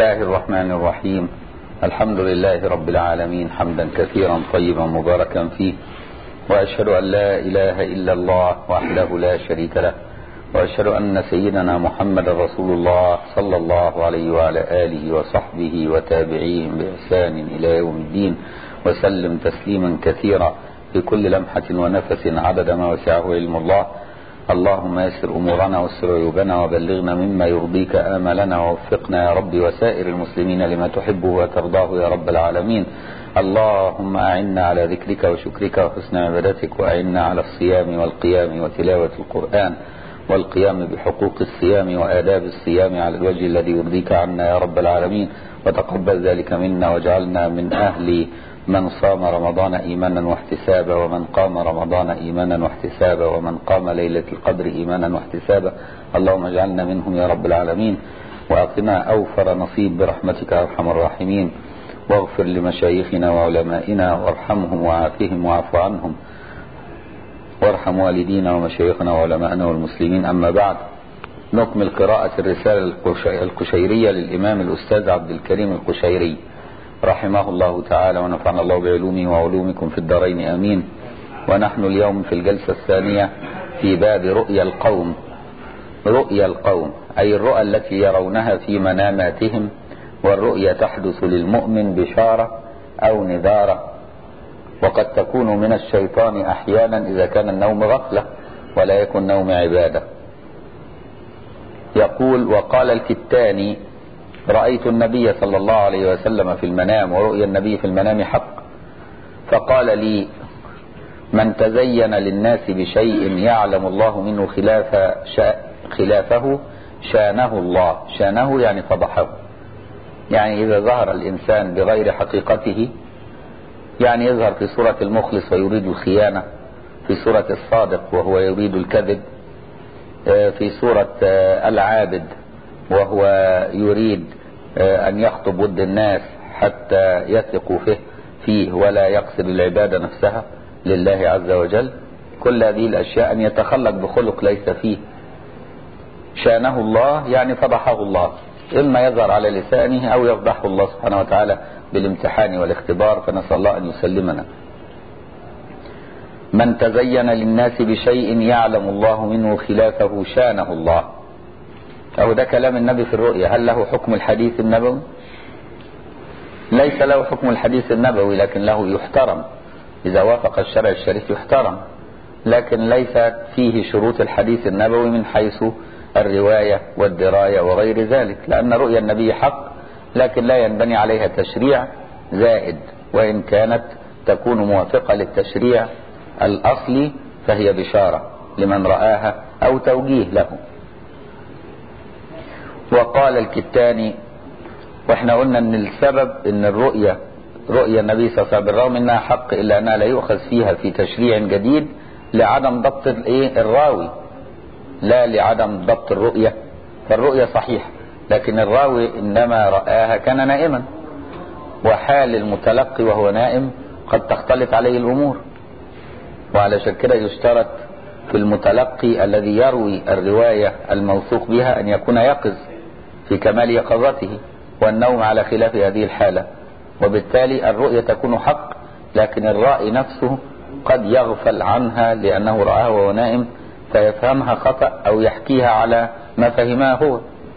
الله الرحمن الرحيم الحمد لله رب العالمين حمدا كثيرا طيبا مباركا فيه وأشهد أن لا إله إلا الله وحده لا شريك له وأشهد أن سيدنا محمد رسول الله صلى الله عليه وعلى آله وصحبه وتابعيهم بإحسان إلى يوم الدين وسلم تسليما كثيرا في كل لمحة ونفس عدد ما وسعه علم الله اللهم يسر أمورنا واستر عيوبنا وبلغنا مما يرضيك آملنا ووفقنا يا رب وسائر المسلمين لما تحبه وترضاه يا رب العالمين اللهم أعنا على ذكرك وشكرك وحسن عبادتك وأعنا على الصيام والقيام وتلاوة القرآن والقيام بحقوق الصيام وآداب الصيام على الوجه الذي يرضيك عنا يا رب العالمين وتقبل ذلك منا واجعلنا من أهل من صام رمضان إيمانا واحتسابا ومن قام رمضان إيمانا واحتسابا ومن قام ليلة القدر إيمانا واحتسابا اللهم اجعلنا منهم يا رب العالمين وأعطنا أوفر نصيب برحمتك يا أرحم الراحمين واغفر لمشايخنا وعلمائنا وارحمهم وعافهم واعف عنهم وارحم والدينا ومشايخنا وعلمائنا والمسلمين أما بعد نكمل قراءة الرسالة القشيرية للإمام الأستاذ عبد الكريم القشيري رحمه الله تعالى ونفعنا الله بعلومه وعلومكم في الدارين آمين ونحن اليوم في الجلسة الثانية في باب رؤيا القوم رؤيا القوم أي الرؤى التي يرونها في مناماتهم والرؤيا تحدث للمؤمن بشارة أو نذارة وقد تكون من الشيطان أحيانا إذا كان النوم غفلة ولا يكن نوم عبادة يقول وقال الكتاني رأيت النبي صلى الله عليه وسلم في المنام ورؤيا النبي في المنام حق فقال لي من تزين للناس بشيء يعلم الله منه خلاف شا خلافه شانه الله شانه يعني فضحه يعني إذا ظهر الإنسان بغير حقيقته يعني يظهر في صورة المخلص ويريد الخيانة في صورة الصادق وهو يريد الكذب في صورة العابد وهو يريد أن يخطب ود الناس حتى يثقوا فيه فيه ولا يقصد العبادة نفسها لله عز وجل كل هذه الأشياء أن يتخلق بخلق ليس فيه شانه الله يعني فضحه الله إما يظهر على لسانه أو يفضحه الله سبحانه وتعالى بالامتحان والاختبار فنسأل الله أن يسلمنا من تزين للناس بشيء يعلم الله منه خلافه شانه الله أو ده كلام النبي في الرؤيا هل له حكم الحديث النبوي ليس له حكم الحديث النبوي لكن له يحترم إذا وافق الشرع الشريف يحترم لكن ليست فيه شروط الحديث النبوي من حيث الرواية والدراية وغير ذلك لأن رؤيا النبي حق لكن لا ينبني عليها تشريع زائد وإن كانت تكون موافقة للتشريع الأصلي فهي بشارة لمن رآها أو توجيه له وقال الكتاني واحنا قلنا ان السبب ان الرؤية رؤيا النبي صلى الله عليه وسلم بالرغم انها حق الا انها لا يؤخذ فيها في تشريع جديد لعدم ضبط الايه الراوي لا لعدم ضبط الرؤية فالرؤية صحيحة لكن الراوي انما رآها كان نائما وحال المتلقي وهو نائم قد تختلط عليه الامور وعلى كده يشترط في المتلقي الذي يروي الرواية الموثوق بها ان يكون يقظ في كمال يقظته والنوم على خلاف هذه الحالة وبالتالي الرؤية تكون حق لكن الرائي نفسه قد يغفل عنها لأنه رآها وهو نائم فيفهمها خطأ أو يحكيها على ما فهمها هو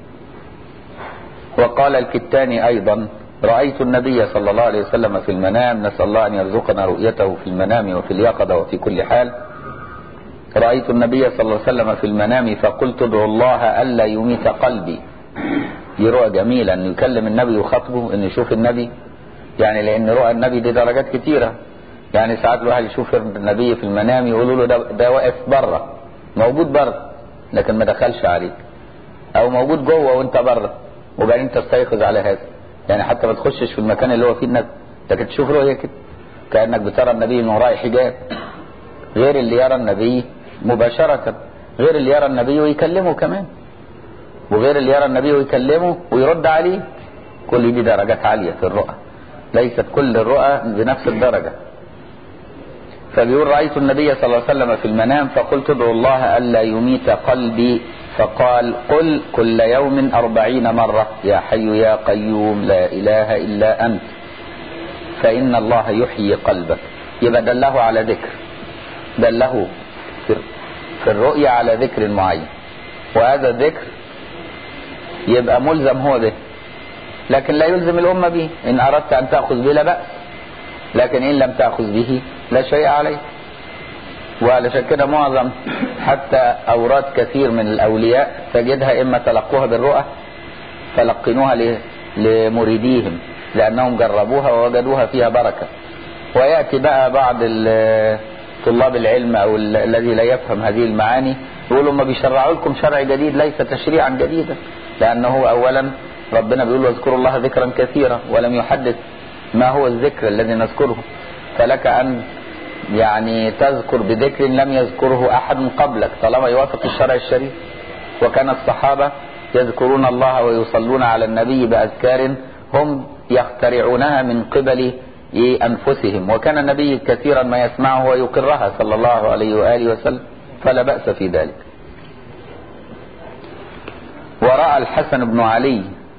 وقال الكتاني أيضا رأيت النبي صلى الله عليه وسلم في المنام نسأل الله أن يرزقنا رؤيته في المنام وفي اليقظة وفي كل حال رأيت النبي صلى الله عليه وسلم في المنام فقلت ادعو الله ألا يميت قلبي دي رؤى جميلة انه يكلم النبي ويخاطبه انه يشوف النبي يعني لان رؤى النبي دي درجات كتيرة يعني ساعات الواحد يشوف النبي في المنام يقولوا له ده, ده واقف بره موجود بره لكن ما دخلش عليك او موجود جوه وانت بره وبعدين تستيقظ على هذا يعني حتى ما تخشش في المكان اللي هو فيه النبي لكن تشوف رؤية كده كأنك بترى النبي من وراء حجاب غير اللي يرى النبي مباشرة غير اللي يرى النبي ويكلمه كمان وغير اللي يرى النبي ويكلمه ويرد عليه كل دي درجات عالية في الرؤى ليست كل الرؤى بنفس الدرجة فبيقول رأيت النبي صلى الله عليه وسلم في المنام فقلت ادعو الله ألا يميت قلبي فقال قل كل يوم أربعين مرة يا حي يا قيوم لا إله إلا أنت فإن الله يحيي قلبك يبقى دله على ذكر دله في الرؤيا على ذكر معين وهذا الذكر يبقى ملزم هو به لكن لا يلزم الأمة به إن أردت أن تأخذ به لا بأس لكن إن لم تأخذ به لا شيء عليه وعلشان كده معظم حتى أوراد كثير من الأولياء تجدها إما تلقوها بالرؤى فلقنوها لمريديهم لأنهم جربوها ووجدوها فيها بركة ويأتي بقى بعض طلاب العلم أو الذي لا يفهم هذه المعاني يقولوا ما بيشرعوا لكم شرع جديد ليس تشريعا جديدا لأنه أولا ربنا بيقول واذكروا الله ذكرا كثيرا ولم يحدث ما هو الذكر الذي نذكره فلك أن يعني تذكر بذكر لم يذكره أحد قبلك طالما يوافق الشرع الشريف وكان الصحابة يذكرون الله ويصلون على النبي بأذكار هم يخترعونها من قبل أنفسهم وكان النبي كثيرا ما يسمعه ويقرها صلى الله عليه وآله وسلم فلا بأس في ذلك ورأى الحسن بن علي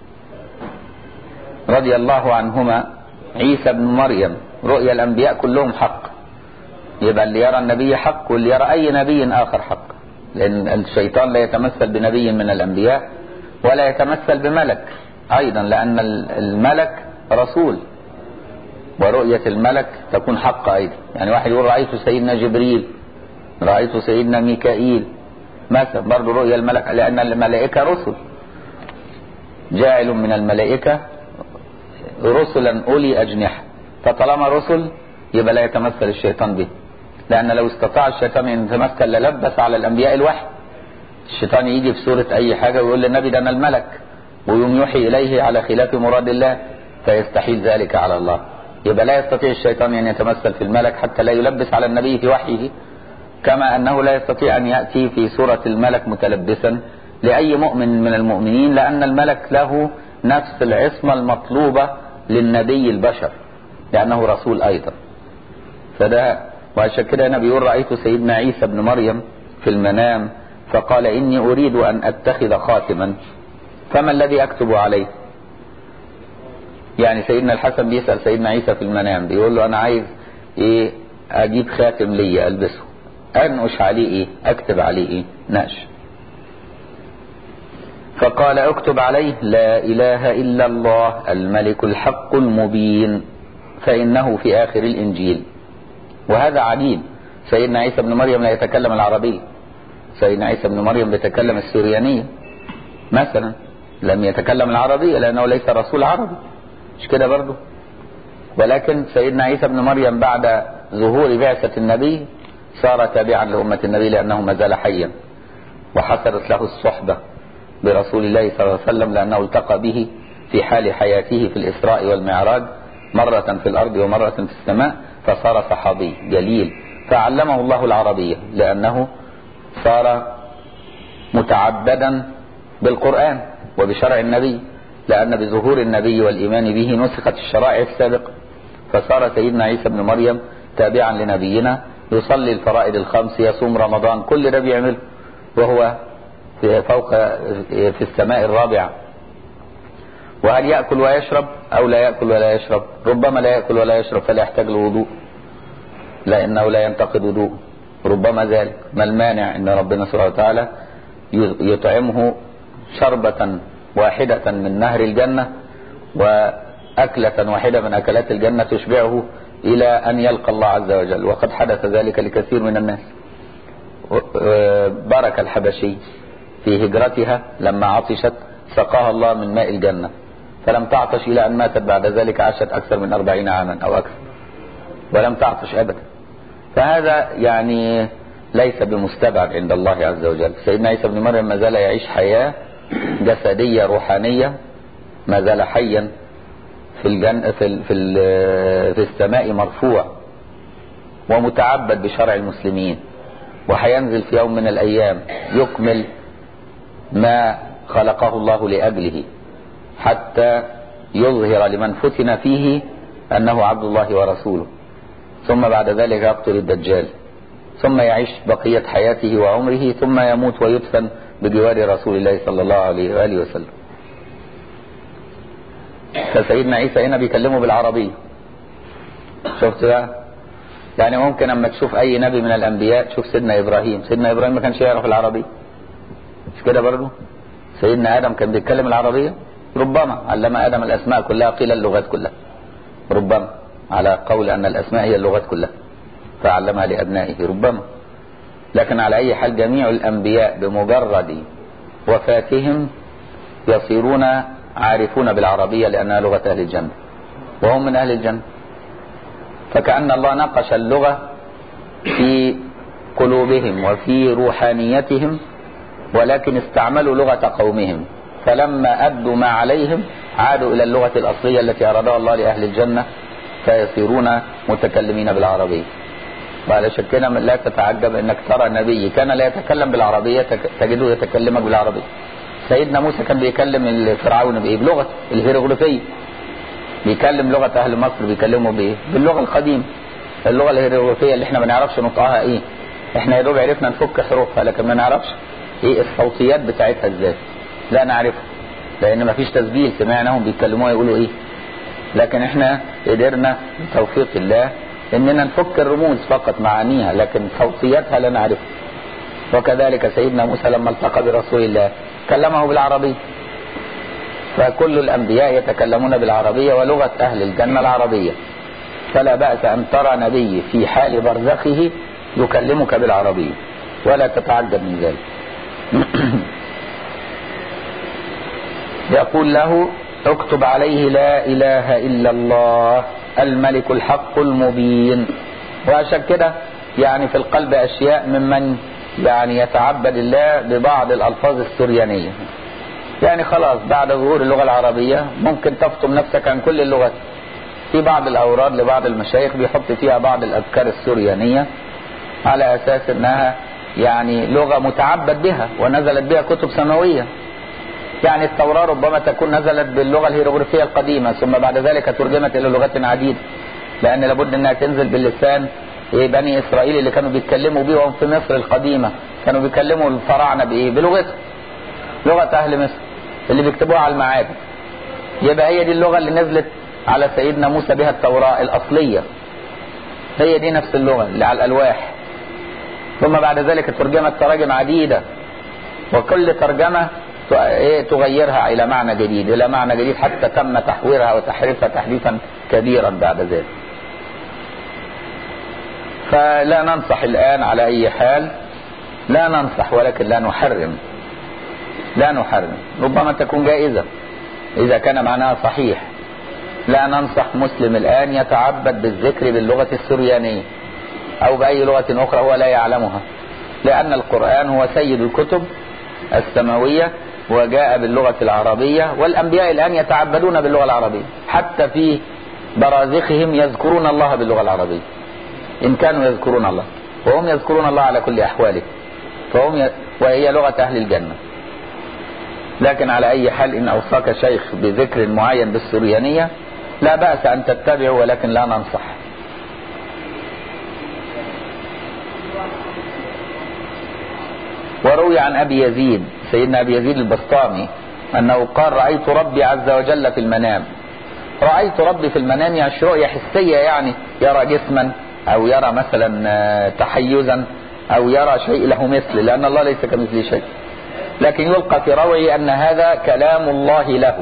رضي الله عنهما عيسى بن مريم رؤيا الأنبياء كلهم حق يبقى اللي يرى النبي حق واللي يرى أي نبي آخر حق لأن الشيطان لا يتمثل بنبي من الأنبياء ولا يتمثل بملك أيضا لأن الملك رسول ورؤية الملك تكون حق أيضا يعني واحد يقول رأيت سيدنا جبريل رأيت سيدنا ميكائيل مثلا برضه رؤيا الملك لأن الملائكة رسل جاعل من الملائكة رسلا أولي أجنحة فطالما رسل يبقى لا يتمثل الشيطان به لأن لو استطاع الشيطان أن يتمثل للبس على الأنبياء الوحي الشيطان يجي في سورة أي حاجة ويقول للنبي ده أنا الملك ويوم يوحي إليه على خلاف مراد الله فيستحيل ذلك على الله يبقى لا يستطيع الشيطان أن يتمثل في الملك حتى لا يلبس على النبي في وحيه كما أنه لا يستطيع أن يأتي في سورة الملك متلبسا لأي مؤمن من المؤمنين لأن الملك له نفس العصمة المطلوبة للنبي البشر لأنه رسول أيضا فده وعشان كده أنا بيقول رأيت سيدنا عيسى بن مريم في المنام فقال إني أريد أن أتخذ خاتما فما الذي أكتب عليه يعني سيدنا الحسن بيسأل سيدنا عيسى في المنام بيقول له أنا عايز إيه أجيب خاتم لي ألبسه أنقش عليه إيه أكتب عليه إيه نقش فقال اكتب عليه لا إله إلا الله الملك الحق المبين فإنه في آخر الإنجيل وهذا عجيب سيدنا عيسى بن مريم لا يتكلم العربية سيدنا عيسى بن مريم بيتكلم السوريانية مثلا لم يتكلم العربية لأنه ليس رسول عربي مش كده برضه ولكن سيدنا عيسى بن مريم بعد ظهور بعثة النبي صار تابعا لأمة النبي لأنه ما زال حيا وحصلت له الصحبة برسول الله صلى الله عليه وسلم لأنه التقى به في حال حياته في الإسراء والمعراج مرة في الأرض ومرة في السماء فصار صحابي جليل فعلمه الله العربية لأنه صار متعبدا بالقرآن وبشرع النبي لأن بظهور النبي والإيمان به نسخت الشرائع السابقة فصار سيدنا عيسى بن مريم تابعا لنبينا يصلي الفرائض الخمس يصوم رمضان كل ده بيعمله وهو في فوق في السماء الرابعة وهل يأكل ويشرب أو لا يأكل ولا يشرب ربما لا يأكل ولا يشرب فلا يحتاج لوضوء لأنه لا ينتقد وضوء ربما ذلك ما المانع أن ربنا سبحانه وتعالى يطعمه شربة واحدة من نهر الجنة وأكلة واحدة من أكلات الجنة تشبعه إلى أن يلقى الله عز وجل وقد حدث ذلك لكثير من الناس برك الحبشي في هجرتها لما عطشت سقاها الله من ماء الجنة فلم تعطش إلى أن ماتت بعد ذلك عاشت أكثر من أربعين عاما أو أكثر ولم تعطش أبدا فهذا يعني ليس بمستبعد عند الله عز وجل سيدنا عيسى بن مريم ما زال يعيش حياة جسدية روحانية ما زال حيا في الجن في في, في السماء مرفوع ومتعبد بشرع المسلمين وهينزل في يوم من الايام يكمل ما خلقه الله لاجله حتى يظهر لمن فتن فيه انه عبد الله ورسوله ثم بعد ذلك يقتل الدجال ثم يعيش بقيه حياته وعمره ثم يموت ويدفن بجوار رسول الله صلى الله عليه وآله وسلم فسيدنا عيسى هنا بيكلمه بالعربية شفت بقى يعني ممكن اما تشوف اي نبي من الانبياء تشوف سيدنا ابراهيم سيدنا ابراهيم ما كانش يعرف العربية مش كده برضه سيدنا ادم كان بيتكلم العربية ربما علم ادم الاسماء كلها قيل اللغات كلها ربما على قول ان الاسماء هي اللغات كلها فعلمها لابنائه ربما لكن على اي حال جميع الانبياء بمجرد وفاتهم يصيرون عارفون بالعربية لانها لغة اهل الجنة وهم من اهل الجنة فكأن الله نقش اللغة في قلوبهم وفي روحانيتهم ولكن استعملوا لغة قومهم فلما أدوا ما عليهم عادوا إلى اللغة الأصلية التي أرادها الله لأهل الجنة فيصيرون متكلمين بالعربية وعلشان كده لا تتعجب انك ترى نبي كان لا يتكلم بالعربية تجده يتكلمك بالعربية سيدنا موسى كان بيكلم فرعون بايه بلغة الهيروغليفية بيكلم لغة اهل مصر بيكلموا بايه باللغة القديمة اللغة الهيروغليفية اللي احنا ما نعرفش نطقها ايه احنا يا دوب عرفنا نفك حروفها لكن ما نعرفش ايه الصوتيات بتاعتها ازاي لا نعرفها لان ما فيش تسجيل سمعناهم بيتكلموها يقولوا ايه لكن احنا قدرنا بتوفيق الله اننا نفك الرموز فقط معانيها لكن صوتياتها لا نعرفها وكذلك سيدنا موسى لما التقى برسول الله كلمه بالعربية فكل الأنبياء يتكلمون بالعربية ولغة أهل الجنة العربية فلا بأس أن ترى نبي في حال برزخه يكلمك بالعربية ولا تتعجب من ذلك يقول له اكتب عليه لا إله إلا الله الملك الحق المبين وعشان كده يعني في القلب أشياء ممن يعني يتعبد الله ببعض الألفاظ السريانية يعني خلاص بعد ظهور اللغة العربية ممكن تفطم نفسك عن كل اللغات في بعض الأوراد لبعض المشايخ بيحط فيها بعض الأذكار السريانية على أساس أنها يعني لغة متعبد بها ونزلت بها كتب سماوية يعني التوراة ربما تكون نزلت باللغة الهيروغليفية القديمة ثم بعد ذلك ترجمت إلى لغات عديدة لأن لابد أنها تنزل باللسان بني إسرائيل اللي كانوا بيتكلموا بيهم في مصر القديمة كانوا بيكلموا الفراعنة بإيه بلغتهم لغة أهل مصر اللي بيكتبوها على المعابد يبقى هي دي اللغة اللي نزلت على سيدنا موسى بها التوراة الأصلية هي دي نفس اللغة اللي على الألواح ثم بعد ذلك ترجمت تراجم عديدة وكل ترجمة تغيرها إلى معنى جديد إلى معنى جديد حتى تم تحويرها وتحريفها تحريفا كبيرا بعد ذلك فلا ننصح الآن على أي حال لا ننصح ولكن لا نحرم لا نحرم ربما تكون جائزة إذا كان معناها صحيح لا ننصح مسلم الآن يتعبد بالذكر باللغة السريانية أو بأي لغة أخرى هو لا يعلمها لأن القرآن هو سيد الكتب السماوية وجاء باللغة العربية والأنبياء الآن يتعبدون باللغة العربية حتى في برازخهم يذكرون الله باللغة العربية إن كانوا يذكرون الله وهم يذكرون الله على كل أحواله فهم ي... وهي لغة أهل الجنة لكن على أي حال إن أوصاك شيخ بذكر معين بالسريانية لا بأس أن تتبعه ولكن لا ننصح وروي عن أبي يزيد سيدنا أبي يزيد البسطامي أنه قال رأيت ربي عز وجل في المنام رأيت ربي في المنام يعني رؤية حسية يعني يرى جسما أو يرى مثلا تحيزا أو يرى شيء له مثل لأن الله ليس كمثله شيء لكن يلقى في روعه أن هذا كلام الله له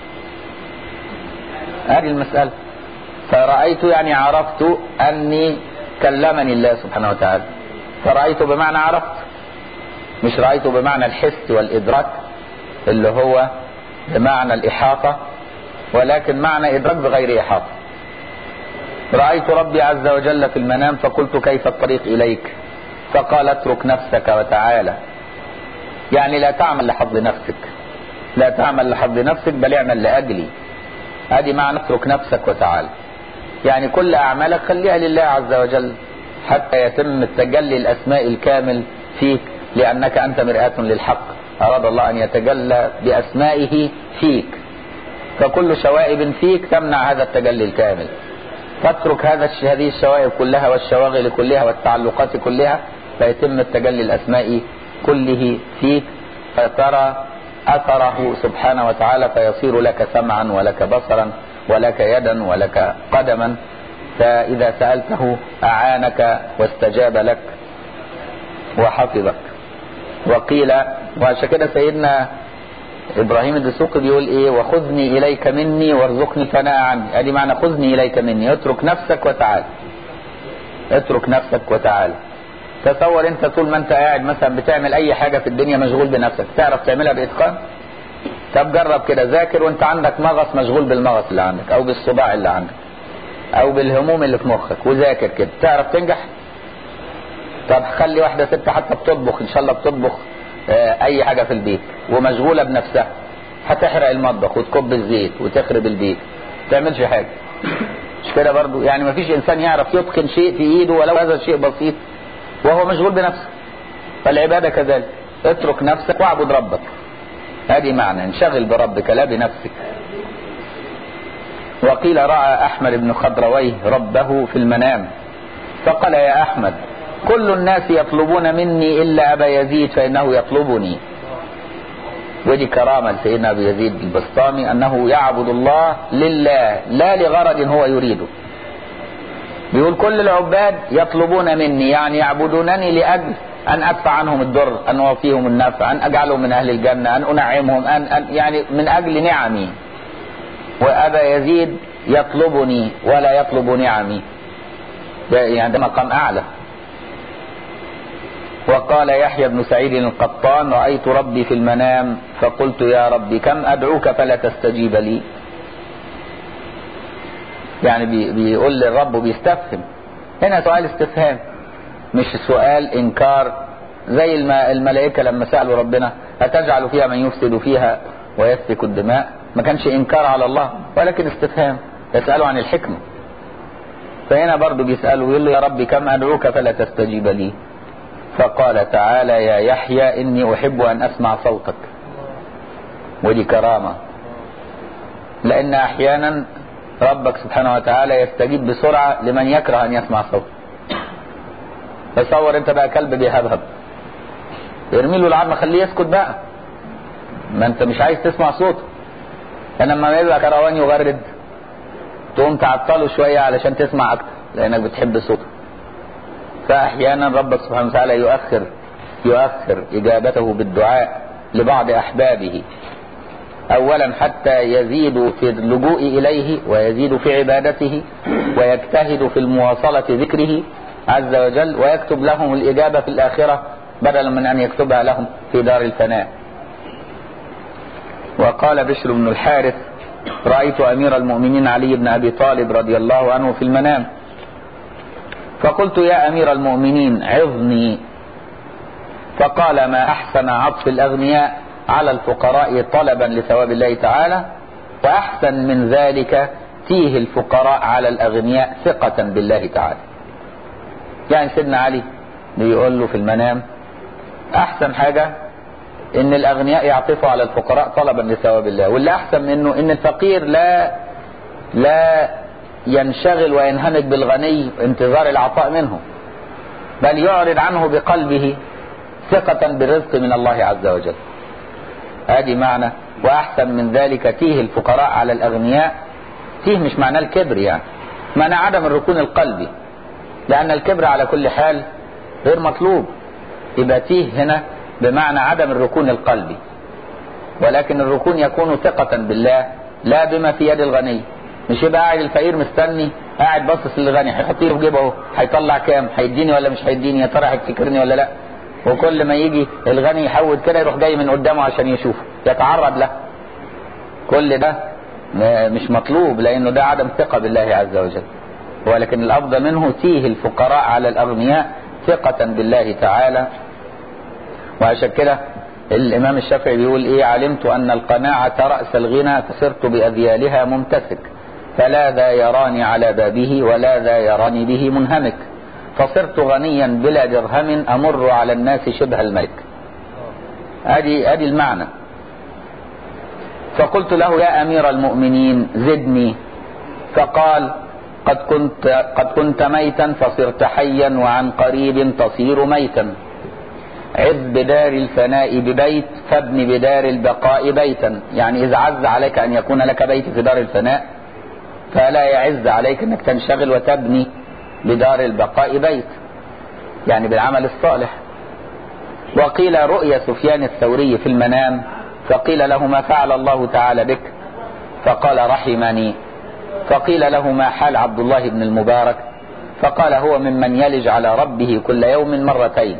هذه المسألة فرأيت يعني عرفت أني كلمني الله سبحانه وتعالى فرأيت بمعنى عرفت مش رأيت بمعنى الحس والإدراك اللي هو بمعنى الإحاطة ولكن معنى إدراك بغير إحاطة رأيت ربي عز وجل في المنام فقلت كيف الطريق إليك فقال اترك نفسك وتعالى يعني لا تعمل لحظ نفسك لا تعمل لحظ نفسك بل اعمل لأجلي ادي معنى اترك نفسك وتعالى يعني كل أعمالك خليها لله عز وجل حتى يتم التجلي الأسماء الكامل فيك لأنك أنت مرآة للحق أراد الله أن يتجلى بأسمائه فيك فكل شوائب فيك تمنع هذا التجلي الكامل فاترك هذا هذه الشوائب كلها والشواغل كلها والتعلقات كلها فيتم التجلي الأسماء كله فيك فترى أثره سبحانه وتعالى فيصير لك سمعا ولك بصرا ولك يدا ولك قدما فإذا سألته أعانك واستجاب لك وحفظك وقيل وعشان كده سيدنا ابراهيم الدسوقي بيقول ايه وخذني اليك مني وارزقني الثناء عني ادي معنى خذني اليك مني اترك نفسك وتعال اترك نفسك وتعال تصور انت طول ما انت قاعد مثلا بتعمل اي حاجه في الدنيا مشغول بنفسك تعرف تعملها باتقان طب جرب كده ذاكر وانت عندك مغص مشغول بالمغص اللي عندك او بالصداع اللي عندك او بالهموم اللي في مخك وذاكر كده تعرف تنجح طب خلي واحده ست حتى بتطبخ ان شاء الله بتطبخ اه اي حاجه في البيت ومشغوله بنفسها هتحرق المطبخ وتكب الزيت وتخرب البيت ما تعملش حاجه مش كده برضو يعني ما فيش انسان يعرف يتقن شيء في ايده ولو هذا الشيء بسيط وهو مشغول بنفسه فالعباده كذلك اترك نفسك واعبد ربك هذه معنى انشغل بربك لا بنفسك وقيل راى احمد بن خضرويه ربه في المنام فقال يا احمد كل الناس يطلبون مني الا ابا يزيد فانه يطلبني ودي كرامه لسيدنا ابي يزيد البسطامي انه يعبد الله لله لا لغرض هو يريده بيقول كل العباد يطلبون مني يعني يعبدونني لاجل ان ادفع عنهم الضر ان اوفيهم النفع ان اجعلهم من اهل الجنه ان انعمهم ان, أن يعني من اجل نعمي وابا يزيد يطلبني ولا يطلب نعمي يعني ده مقام اعلى وقال يحيى بن سعيد القطان رأيت ربي في المنام فقلت يا ربي كم أدعوك فلا تستجيب لي يعني بي بيقول للرب بيستفهم هنا سؤال استفهام مش سؤال إنكار زي الملائكة لما سألوا ربنا أتجعل فيها من يفسد فيها ويسفك الدماء ما كانش إنكار على الله ولكن استفهام يسألوا عن الحكمة فهنا برضو بيسألوا يقول له يا ربي كم أدعوك فلا تستجيب لي فقال تعالى يا يحيى إني أحب أن أسمع صوتك ودي كرامة لأن أحيانا ربك سبحانه وتعالى يستجيب بسرعة لمن يكره أن يسمع صوته تصور أنت بقى كلب بيهبهب ارمي له العظم خليه يسكت بقى ما أنت مش عايز تسمع صوته فلما يبقى كروان يغرد تقوم تعطله شوية علشان تسمع أكتر لأنك بتحب صوته فأحيانا ربك سبحانه وتعالى يؤخر يؤخر إجابته بالدعاء لبعض أحبابه أولا حتى يزيد في اللجوء إليه ويزيد في عبادته ويجتهد في المواصلة ذكره عز وجل ويكتب لهم الإجابة في الآخرة بدلا من أن يكتبها لهم في دار الفناء وقال بشر بن الحارث رأيت أمير المؤمنين علي بن أبي طالب رضي الله عنه في المنام فقلت يا أمير المؤمنين عظني فقال ما أحسن عطف الأغنياء على الفقراء طلبا لثواب الله تعالى وأحسن من ذلك تيه الفقراء على الأغنياء ثقة بالله تعالى يعني سيدنا علي بيقول له في المنام أحسن حاجة إن الأغنياء يعطفوا على الفقراء طلبا لثواب الله واللي أحسن منه إن الفقير لا لا ينشغل وينهمك بالغني انتظار العطاء منه بل يعرض عنه بقلبه ثقة بالرزق من الله عز وجل ادي معنى واحسن من ذلك تيه الفقراء على الاغنياء تيه مش معناه الكبر يعني معنى عدم الركون القلبي لان الكبر على كل حال غير مطلوب يبقى تيه هنا بمعنى عدم الركون القلبي ولكن الركون يكون ثقة بالله لا بما في يد الغني مش يبقى قاعد الفقير مستني قاعد باصص للغني هيحط ايده في جيبه اهو هيطلع كام هيديني ولا مش هيديني يا ترى هيفتكرني ولا لا وكل ما يجي الغني يحود كده يروح جاي من قدامه عشان يشوفه يتعرض له كل ده مش مطلوب لانه ده عدم ثقه بالله عز وجل ولكن الافضل منه تيه الفقراء على الاغنياء ثقه بالله تعالى وعشان كده الامام الشافعي بيقول ايه علمت ان القناعه راس الغنى فصرت باذيالها ممتسك فلا ذا يراني على بابه ولا ذا يراني به منهمك فصرت غنيا بلا درهم امر على الناس شبه الملك ادي ادي المعنى فقلت له يا امير المؤمنين زدني فقال قد كنت قد كنت ميتا فصرت حيا وعن قريب تصير ميتا عز بدار الفناء ببيت فابن بدار البقاء بيتا يعني إذا عز عليك أن يكون لك بيت في دار الفناء فلا يعز عليك أنك تنشغل وتبني بدار البقاء بيت يعني بالعمل الصالح وقيل رؤيا سفيان الثوري في المنام فقيل له ما فعل الله تعالى بك فقال رحمني فقيل له ما حال عبد الله بن المبارك فقال هو ممن يلج على ربه كل يوم مرتين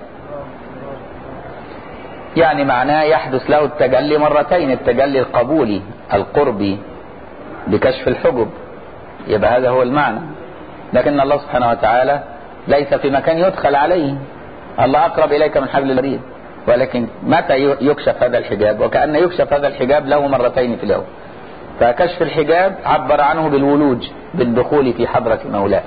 يعني معناه يحدث له التجلي مرتين التجلي القبولي القربي بكشف الحجب يبقى هذا هو المعنى لكن الله سبحانه وتعالى ليس في مكان يدخل عليه الله أقرب إليك من حبل الوريد ولكن متى يكشف هذا الحجاب وكأن يكشف هذا الحجاب له مرتين في اليوم فكشف الحجاب عبر عنه بالولوج بالدخول في حضرة مولاه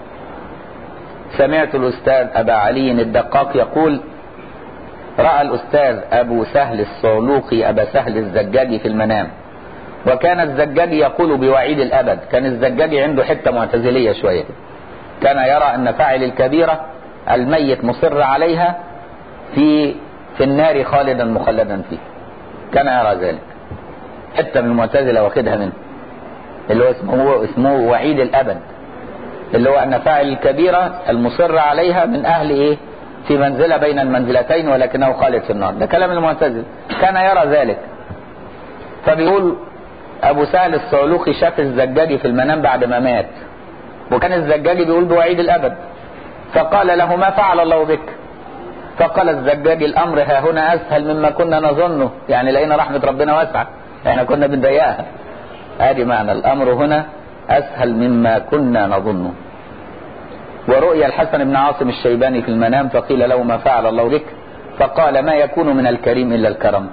سمعت الأستاذ أبا علي الدقاق يقول رأى الأستاذ أبو سهل الصعلوقي أبا سهل الزجاجي في المنام وكان الزجاجي يقول بوعيد الأبد كان الزجاجي عنده حتة معتزلية شوية كان يرى أن فاعل الكبيرة الميت مصر عليها في في النار خالدا مخلدا فيه كان يرى ذلك حتة من المعتزلة واخدها منه اللي هو اسمه اسمه وعيد الأبد اللي هو أن فاعل الكبيرة المصر عليها من أهل إيه في منزلة بين المنزلتين ولكنه خالد في النار ده كلام المعتزل كان يرى ذلك فبيقول أبو سهل الصعلوقي شاف الزجاجي في المنام بعد ما مات وكان الزجاجي بيقول بوعيد الأبد فقال له ما فعل الله بك فقال الزجاجي الأمر ها هنا أسهل مما كنا نظنه يعني لقينا رحمة ربنا واسعة احنا كنا بنضيقها ادي معنى الأمر هنا أسهل مما كنا نظنه ورؤيا الحسن بن عاصم الشيباني في المنام فقيل له ما فعل الله بك فقال ما يكون من الكريم إلا الكرم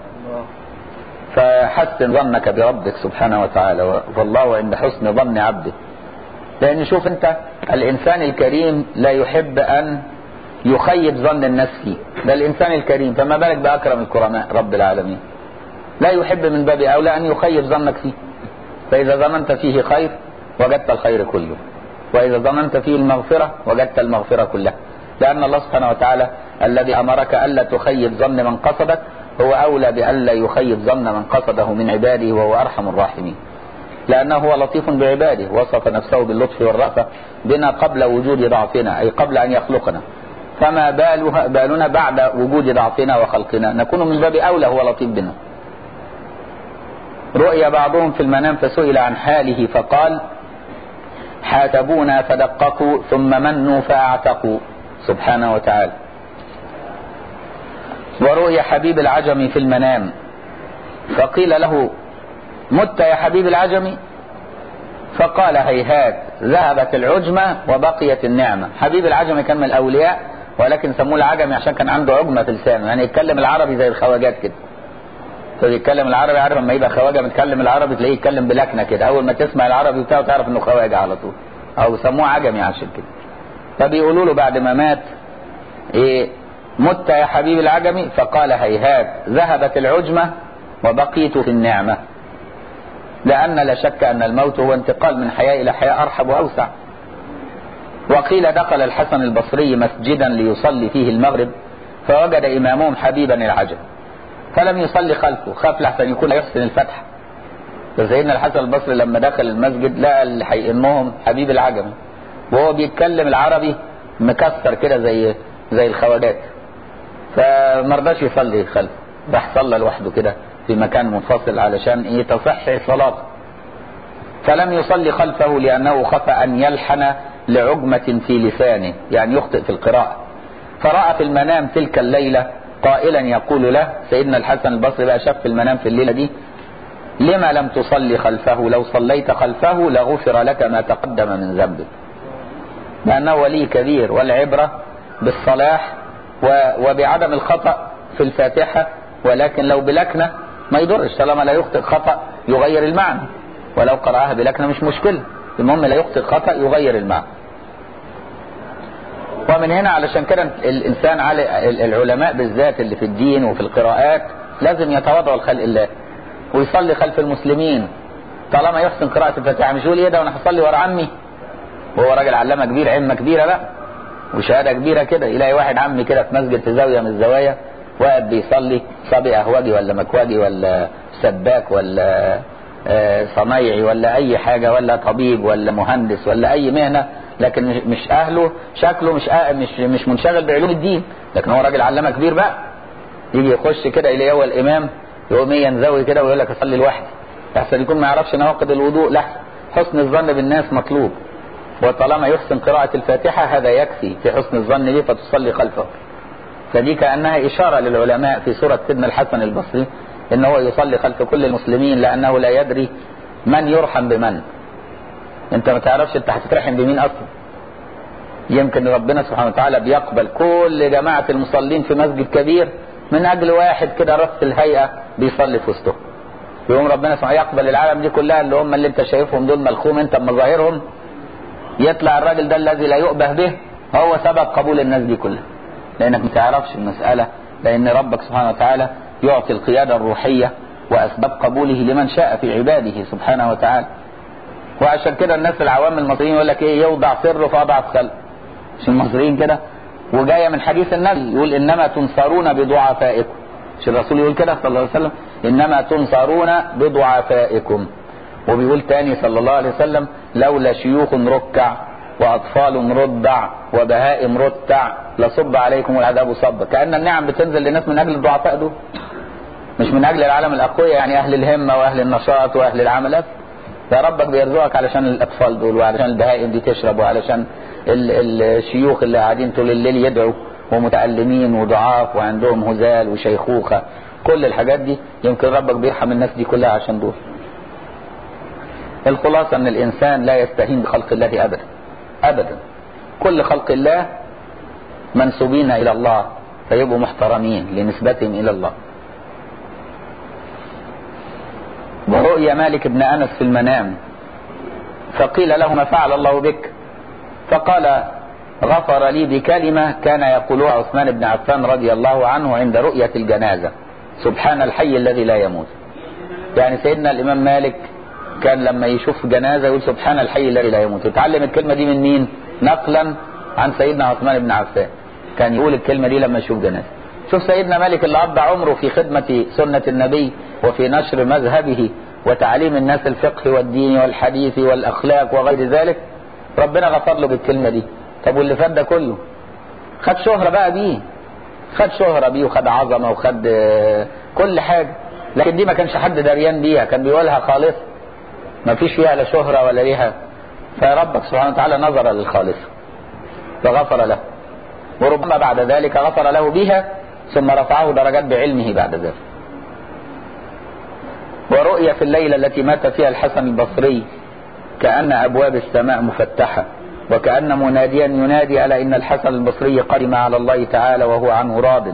فحسن ظنك بربك سبحانه وتعالى والله عند حسن ظن عبده لأن شوف أنت الإنسان الكريم لا يحب أن يخيب ظن الناس فيه ده الإنسان الكريم فما بالك بأكرم الكرماء رب العالمين لا يحب من باب أولى أن يخيب ظنك فيه فإذا ظننت فيه خير وجدت الخير كله وإذا ظننت فيه المغفرة وجدت المغفرة كلها لأن الله سبحانه وتعالى الذي أمرك ألا تخيب ظن من قصدك هو أولى بألا يخيب ظن من قصده من عباده وهو أرحم الراحمين لأنه هو لطيف بعباده وصف نفسه باللطف والرأفة بنا قبل وجود ضعفنا أي قبل أن يخلقنا فما بالها بالنا بعد وجود ضعفنا وخلقنا نكون من باب أولى هو لطيف بنا رؤيا بعضهم في المنام فسئل عن حاله فقال حاسبونا فدققوا ثم منوا فاعتقوا سبحانه وتعالى ورؤيا حبيب العجم في المنام فقيل له مت يا حبيب العجم فقال هيهات ذهبت العجمة وبقيت النعمة حبيب العجم كان من الأولياء ولكن سموه العجمي عشان كان عنده عجمة في لسانه يعني يتكلم العربي زي الخواجات كده فبيتكلم العربي عارف لما يبقى خواجه بيتكلم العربي تلاقيه يتكلم بلكنه كده اول ما تسمع العربي بتاعه تعرف انه خواجه على طول او سموه عجمي عشان كده فبيقولوا له بعد ما مات ايه مت يا حبيب العجمي فقال هيهات ذهبت العجمة وبقيت في النعمة لأن لا شك أن الموت هو انتقال من حياة إلى حياة أرحب وأوسع وقيل دخل الحسن البصري مسجدا ليصلي فيه المغرب فوجد إمامهم حبيبا العجم فلم يصلي خلفه خاف لحسن يكون يحسن الفتح فسيدنا الحسن البصري لما دخل المسجد لقى اللي هيئمهم حبيب العجم وهو بيتكلم العربي مكسر كده زي زي الخواجات فمرضاش يصلي خلفه راح صلى لوحده كده في مكان منفصل علشان ايه تصح صلاته فلم يصلي خلفه لانه خاف ان يلحن لعجمة في لسانه يعني يخطئ في القراءة فرأى في المنام تلك الليلة قائلا يقول له سيدنا الحسن البصري بقى شاف في المنام في الليلة دي لما لم تصلي خلفه لو صليت خلفه لغفر لك ما تقدم من ذنبك لأنه ولي كبير والعبرة بالصلاح وبعدم الخطأ في الفاتحة ولكن لو بلكنة ما يضرش طالما لا يخطئ خطأ يغير المعنى ولو قرأها بلكنة مش مشكلة المهم لا يخطئ خطأ يغير المعنى ومن هنا علشان كده الإنسان على العلماء بالذات اللي في الدين وفي القراءات لازم يتواضعوا لخلق الله ويصلي خلف المسلمين طالما يحسن قراءة الفاتحة مش يقول ايه ده وانا هصلي ورا عمي وهو راجل علامة كبير علمة كبيرة بقى وشهادة كبيرة كده يلاقي واحد عمي كده في مسجد في زاوية من الزوايا واقف بيصلي صبي اهوجي ولا مكواجي ولا سباك ولا آه، صنايعي ولا اي حاجه ولا طبيب ولا مهندس ولا اي مهنه لكن مش- مش اهله شكله مش آه مش مش منشغل بعلوم الدين لكن هو راجل علامه كبير بقى يجي يخش كده يلاقي هو الامام يقوم إيه ينزوي كده ويقول لك اصلي لوحدي احسن يكون ما يعرفش نواقض الوضوء لا حسن الظن بالناس مطلوب وطالما يحسن قراءة الفاتحة هذا يكفي في حسن الظن به فتصلي خلفه فدي كأنها إشارة للعلماء في سورة سيدنا الحسن البصري إن هو يصلي خلف كل المسلمين لأنه لا يدري من يرحم بمن أنت ما تعرفش أنت هتترحم بمين أصلا يمكن ربنا سبحانه وتعالى بيقبل كل جماعة المصلين في مسجد كبير من أجل واحد كده رف الهيئة بيصلي في وسطهم يقوم ربنا سبحانه يقبل العالم دي كلها اللي هم اللي انت شايفهم دول ملخوم انت مظاهرهم يطلع الراجل ده الذي لا يؤبه به هو سبب قبول الناس دي كلها لانك ما تعرفش المسألة لان ربك سبحانه وتعالى يعطي القيادة الروحية واسباب قبوله لمن شاء في عباده سبحانه وتعالى وعشان كده الناس العوام المصريين يقول لك ايه يوضع سر فاضعف خلق مش المصريين كده وجايه من حديث النبي يقول انما تنصرون بضعفائكم مش الرسول يقول كده صلى الله عليه وسلم انما تنصرون بضعفائكم وبيقول تاني صلى الله عليه وسلم لولا شيوخ ركع واطفال رضع وبهائم رتع لصب عليكم العذاب صبا كان النعم بتنزل للناس من اجل الضعفاء دول مش من اجل العالم الاقوياء يعني اهل الهمه واهل النشاط واهل العمل لا. ده ربك بيرزقك علشان الاطفال دول وعلشان البهائم دي تشرب وعلشان ال- الشيوخ اللي قاعدين طول الليل يدعوا ومتألمين وضعاف وعندهم هزال وشيخوخة كل الحاجات دي يمكن ربك بيرحم الناس دي كلها عشان دول الخلاصة ان الانسان لا يستهين بخلق الله ابدا ابدا كل خلق الله منسوبين الى الله فيبقوا محترمين لنسبتهم الى الله ورؤيا مالك بن انس في المنام فقيل له ما فعل الله بك فقال غفر لي بكلمة كان يقولها عثمان بن عفان رضي الله عنه عند رؤية الجنازة سبحان الحي الذي لا يموت يعني سيدنا الإمام مالك كان لما يشوف جنازة يقول سبحان الحي الذي لا يموت يتعلم الكلمة دي من مين نقلا عن سيدنا عثمان بن عفان كان يقول الكلمة دي لما يشوف جنازة شوف سيدنا مالك اللي قضى عمره في خدمة سنة النبي وفي نشر مذهبه وتعليم الناس الفقه والدين والحديث والأخلاق وغير ذلك ربنا غفر له بالكلمة دي طب واللي فات ده كله خد شهرة بقى بيه خد شهرة بيه وخد عظمة وخد آه، كل حاجة لكن دي ما كانش حد دريان بيها كان بيقولها خالص ما فيش فيها لا شهرة ولا ليها فربك سبحانه وتعالى نظر للخالص فغفر له وربما بعد ذلك غفر له بها ثم رفعه درجات بعلمه بعد ذلك ورؤيا في الليلة التي مات فيها الحسن البصري كأن أبواب السماء مفتحة وكأن مناديا ينادي على إن الحسن البصري قدم على الله تعالى وهو عنه راض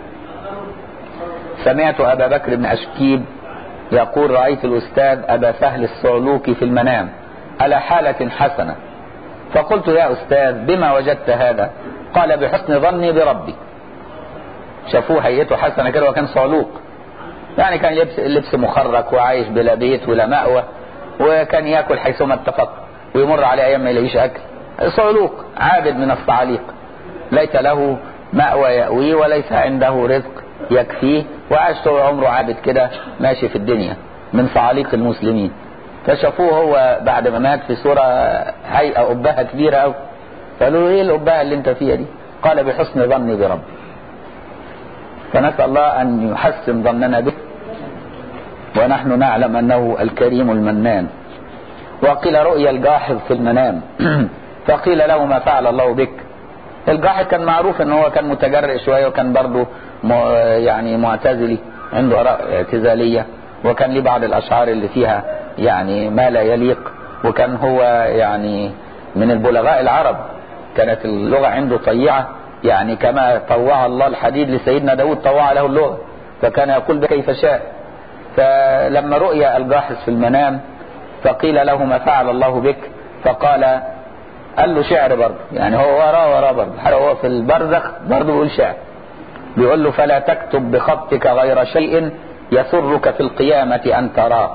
سمعت أبا بكر بن أشكيب يقول رأيت الأستاذ أبا سهل الصعلوكي في المنام على حالة حسنة فقلت يا أستاذ بما وجدت هذا قال بحسن ظني بربي شافوه هيئته حسنة كده وكان صعلوك يعني كان لبس, لبس مخرق وعايش بلا بيت ولا مأوى وكان ياكل حيثما اتفق ويمر عليه ايام ما يلاقيش اكل صعلوك عابد من الصعاليق ليس له مأوى يأويه وليس عنده رزق يكفيه وعاش طول عمره عابد كده ماشي في الدنيا من صعاليق المسلمين فشافوه هو بعد ما مات في صورة هيئة أبهة كبيرة أوي قالوا له ايه الأبهة اللي انت فيها دي قال بحسن ظني بربي فنسأل الله أن يحسن ظننا به ونحن نعلم أنه الكريم المنان وقيل رؤيا الجاحظ في المنام فقيل له ما فعل الله بك الجاحظ كان معروف ان هو كان متجرئ شويه وكان برضه يعني معتزلي عنده اراء اعتزاليه وكان ليه بعض الاشعار اللي فيها يعني ما لا يليق وكان هو يعني من البلغاء العرب كانت اللغه عنده طيعه يعني كما طوع الله الحديد لسيدنا داود طوع له اللغه فكان يقول بكيف شاء فلما رؤيا الجاحظ في المنام فقيل له ما فعل الله بك فقال قال له شعر برضه يعني هو وراه وراه برضه هو في البرزخ برضه بيقول شعر بيقول له فلا تكتب بخطك غير شيء يسرك في القيامة أن تراه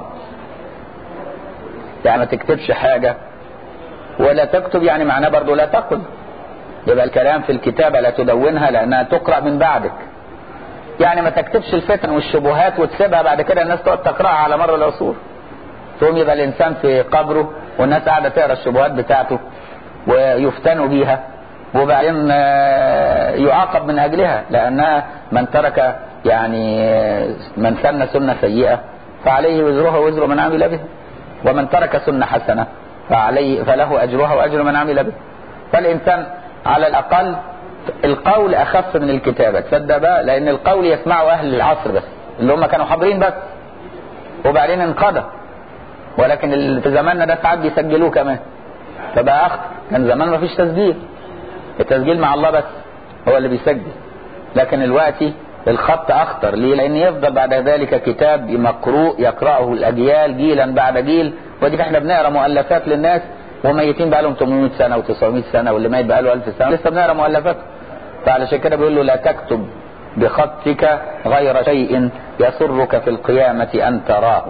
يعني ما تكتبش حاجة ولا تكتب يعني معناه برضه لا تقل يبقى الكلام في الكتابة لا تدونها لأنها تقرأ من بعدك يعني ما تكتبش الفتن والشبهات وتسيبها بعد كده الناس تقعد تقراها على مر العصور ثم يبقى الانسان في قبره والناس قاعده تقرا الشبهات بتاعته ويفتنوا بيها وبعدين يعاقب من اجلها لانها من ترك يعني من سن سنه سيئه فعليه وزرها وزر من عمل بها ومن ترك سنه حسنه فعليه فله اجرها واجر من عمل بها فالانسان على الاقل القول اخف من الكتابه تصدق بقى لان القول يسمعه اهل العصر بس اللي هم كانوا حاضرين بس وبعدين انقضى ولكن اللي في زماننا ده ساعات بيسجلوه كمان فبقى اخطر كان زمان ما فيش تسجيل التسجيل مع الله بس هو اللي بيسجل لكن الوقت الخط اخطر ليه لان يفضل بعد ذلك كتاب مقروء يقراه الاجيال جيلا بعد جيل ودي احنا بنقرا مؤلفات للناس وميتين بقى لهم 800 سنه و900 سنه واللي ميت بقى له 1000 سنه لسه بنقرا مؤلفات فعلشان كده بيقول له لا تكتب بخطك غير شيء يسرك في القيامه ان تراه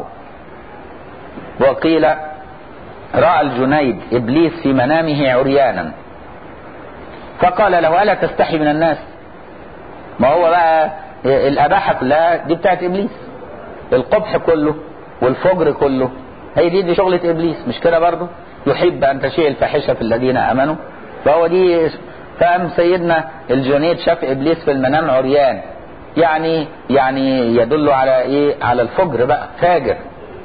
وقيل راى الجنيد ابليس في منامه عريانا فقال له الا تستحي من الناس ما هو بقى الاباحه كلها دي بتاعت ابليس القبح كله والفجر كله هي دي دي شغله ابليس مش كده برضه يحب ان تشيع الفاحشه في الذين امنوا فهو دي فقام سيدنا الجنيد شاف ابليس في المنام عريان يعني يعني يدل على ايه على الفجر بقى فاجر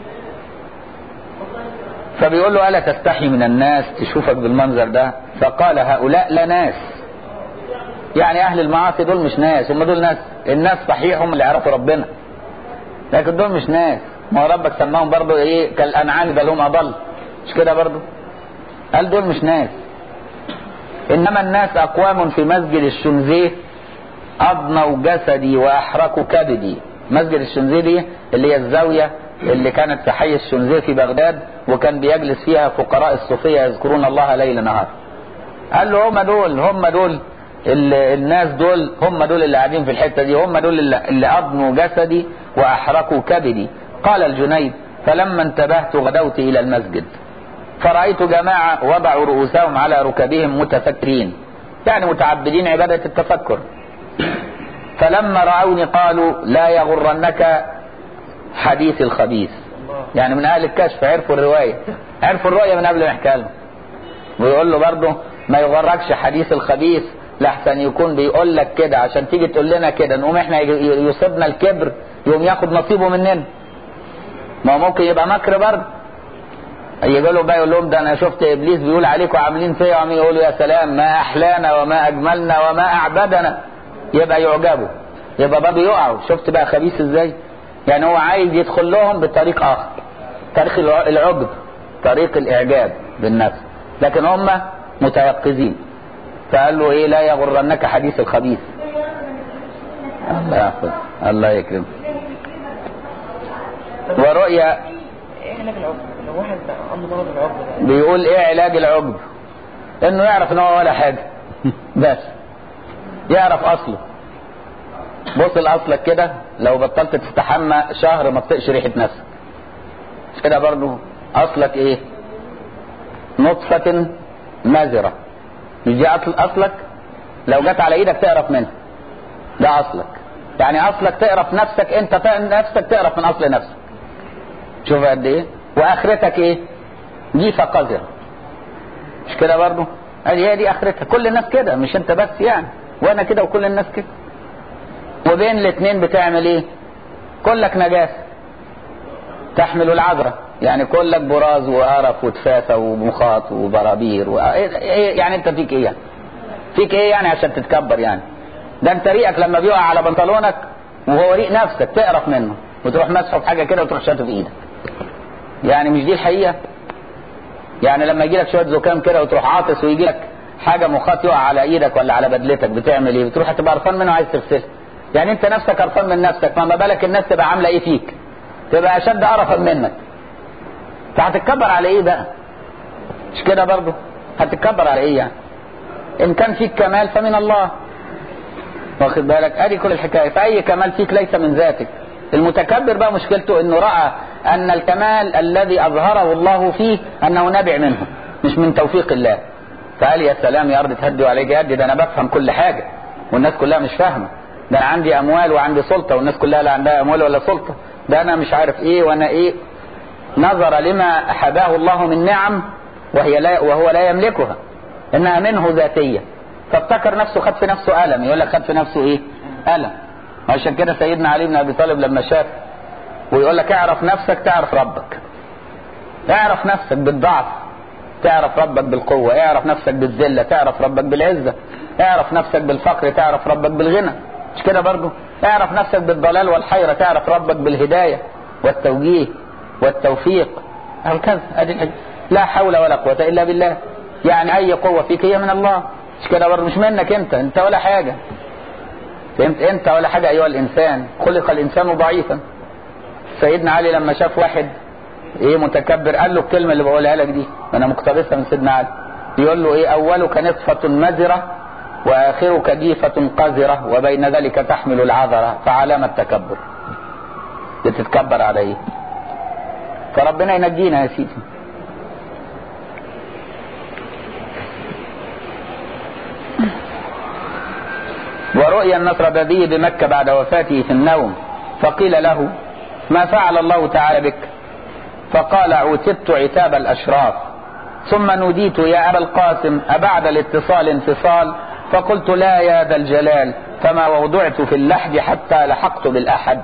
فبيقول له الا تستحي من الناس تشوفك بالمنظر ده فقال هؤلاء لا ناس يعني اهل المعاصي دول مش ناس هم دول ناس الناس صحيح هم اللي يعرفوا ربنا لكن دول مش ناس ما هو ربك سماهم برضه ايه كالانعام بل هم اضل مش كده برضه قال دول مش ناس انما الناس اقوام في مسجد الشنزيه اضنوا جسدي واحرقوا كبدي مسجد الشنزيه دي اللي هي الزاويه اللي كانت في حي الشنزيه في بغداد وكان بيجلس فيها فقراء الصوفيه يذكرون الله ليل نهار قال له هم دول هم دول الناس دول هم دول اللي قاعدين في الحته دي هم دول اللي, اللي اضنوا جسدي واحرقوا كبدي قال الجنيد فلما انتبهت غدوت الى المسجد فرأيت جماعة وضعوا رؤوسهم على ركبهم متفكرين يعني متعبدين عبادة التفكر فلما رأوني قالوا لا يغرنك حديث الخبيث يعني من أهل الكشف عرفوا الرواية عرفوا الرؤية من قبل ما يحكي لهم ويقول له برضه ما يغركش حديث الخبيث لحسن يكون بيقول لك كده عشان تيجي تقول لنا كده نقوم احنا يصيبنا الكبر يقوم ياخد نصيبه مننا ما هو ممكن يبقى مكر برضه يجي له بقى يقول لهم ده انا شفت ابليس بيقول عليكم عاملين فيا وعم يقولوا يا سلام ما احلانا وما اجملنا وما اعبدنا يبقى يعجبوا يبقى برضه يقعوا شفت بقى خبيث ازاي يعني هو عايز يدخل لهم بطريق اخر طريق العجب طريق الاعجاب بالنفس لكن هم متيقظين فقال له ايه لا يغرنك حديث الخبيث الله يحفظ الله يكرم ورؤيا ايه علاج العقد لو واحد عنده مرض العقد ده بيقول ايه علاج العجب انه يعرف ان هو ولا حاجه بس يعرف اصله بص لاصلك كده لو بطلت تستحمى شهر ما تطقش ريحه نفسك مش كده برضو اصلك ايه نطفه مازره مش دي اصل اصلك لو جت على ايدك تعرف منها ده اصلك يعني اصلك تعرف نفسك انت نفسك تعرف من اصل نفسك شوف قد ايه واخرتك ايه جيفه قذره مش كده برضه ادي هي دي اخرتها كل الناس كده مش انت بس يعني وانا كده وكل الناس كده وبين الاثنين بتعمل ايه كلك نجاسه تحمل العذرة يعني كلك براز وقرف وتفافة ومخاط وبرابير و... إيه يعني انت فيك ايه يعني فيك ايه يعني عشان تتكبر يعني ده انت ريقك لما بيقع على بنطلونك وهو ريق نفسك تقرف منه وتروح مسحه بحاجه كده وتروح شاته في ايدك يعني مش دي الحقيقه يعني لما يجي لك شويه زكام كده وتروح عاطس ويجي لك حاجه مخاط يقع على ايدك ولا على بدلتك بتعمل ايه بتروح تبقى قرفان منه عايز تغسله يعني انت نفسك قرفان من نفسك فما بالك الناس تبقى عامله ايه فيك تبقى اشد قرفا منك فهتتكبر على ايه بقى مش كده برضه هتتكبر على ايه يعني ان كان فيك كمال فمن الله واخد بالك ادي كل الحكايه فاي كمال فيك ليس من ذاتك المتكبر بقى مشكلته انه راى ان الكمال الذي اظهره الله فيه انه نابع منه مش من توفيق الله فقال يا سلام يا ارض تهدي عليك يدي ده انا بفهم كل حاجه والناس كلها مش فاهمه ده انا عندي اموال وعندي سلطه والناس كلها لا عندها اموال ولا سلطه ده انا مش عارف ايه وانا ايه نظر لما حباه الله من نعم وهي لا وهو لا يملكها انها منه ذاتيه فافتكر نفسه خد في نفسه الم يقول لك خد في نفسه ايه الم عشان كده سيدنا علي بن ابي طالب لما شاف ويقول لك اعرف نفسك تعرف ربك اعرف نفسك بالضعف تعرف ربك بالقوة اعرف نفسك بالذلة تعرف ربك بالعزة اعرف نفسك بالفقر تعرف ربك بالغنى مش كده برضو اعرف نفسك بالضلال والحيرة تعرف ربك بالهداية والتوجيه والتوفيق هكذا ادي الحاجة لا حول ولا قوة الا بالله يعني اي قوة فيك هي من الله مش كده برضو مش منك انت انت ولا حاجة فهمت انت ولا حاجة ايها الانسان خلق الانسان ضعيفا سيدنا علي لما شاف واحد ايه متكبر قال له الكلمه اللي بقولها لك دي انا مقتبسها من سيدنا علي يقول له ايه اولك نصفه مزره واخرك جيفه قذره وبين ذلك تحمل العذره فعلامه التكبر بتتكبر على ايه فربنا ينجينا يا سيدي ورؤيا النصربذي بمكة بعد وفاته في النوم فقيل له ما فعل الله تعالى بك فقال عتبت عتاب الأشراف ثم نوديت يا أبا القاسم أبعد الاتصال انفصال فقلت لا يا ذا الجلال فما وضعت في اللحد حتى لحقت بالأحد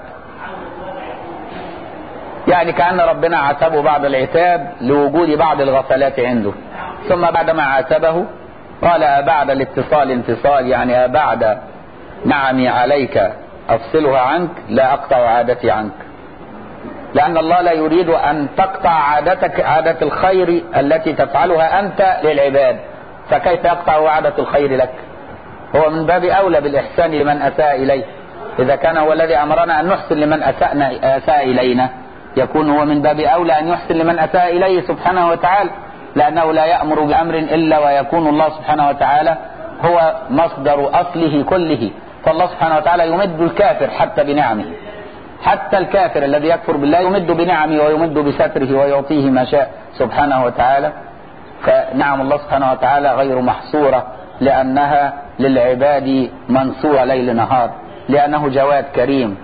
يعني كأن ربنا عاتبه بعض العتاب لوجود بعض الغفلات عنده ثم بعدما عاتبه قال أبعد الاتصال انفصال يعني أبعد نعمي عليك أفصلها عنك لا أقطع عادتي عنك لأن الله لا يريد أن تقطع عادتك عادة الخير التي تفعلها أنت للعباد فكيف يقطع عادة الخير لك هو من باب أولى بالإحسان لمن أساء إليه إذا كان هو الذي أمرنا أن نحسن لمن أسأنا أساء إلينا يكون هو من باب أولى أن يحسن لمن أساء إليه سبحانه وتعالى لأنه لا يأمر بأمر إلا ويكون الله سبحانه وتعالى هو مصدر أصله كله فالله سبحانه وتعالى يمد الكافر حتى بنعمه حتى الكافر الذي يكفر بالله يمد بنعمه ويمد بستره ويعطيه ما شاء سبحانه وتعالى فنعم الله سبحانه وتعالى غير محصورة لأنها للعباد منصورة ليل نهار لأنه جواد كريم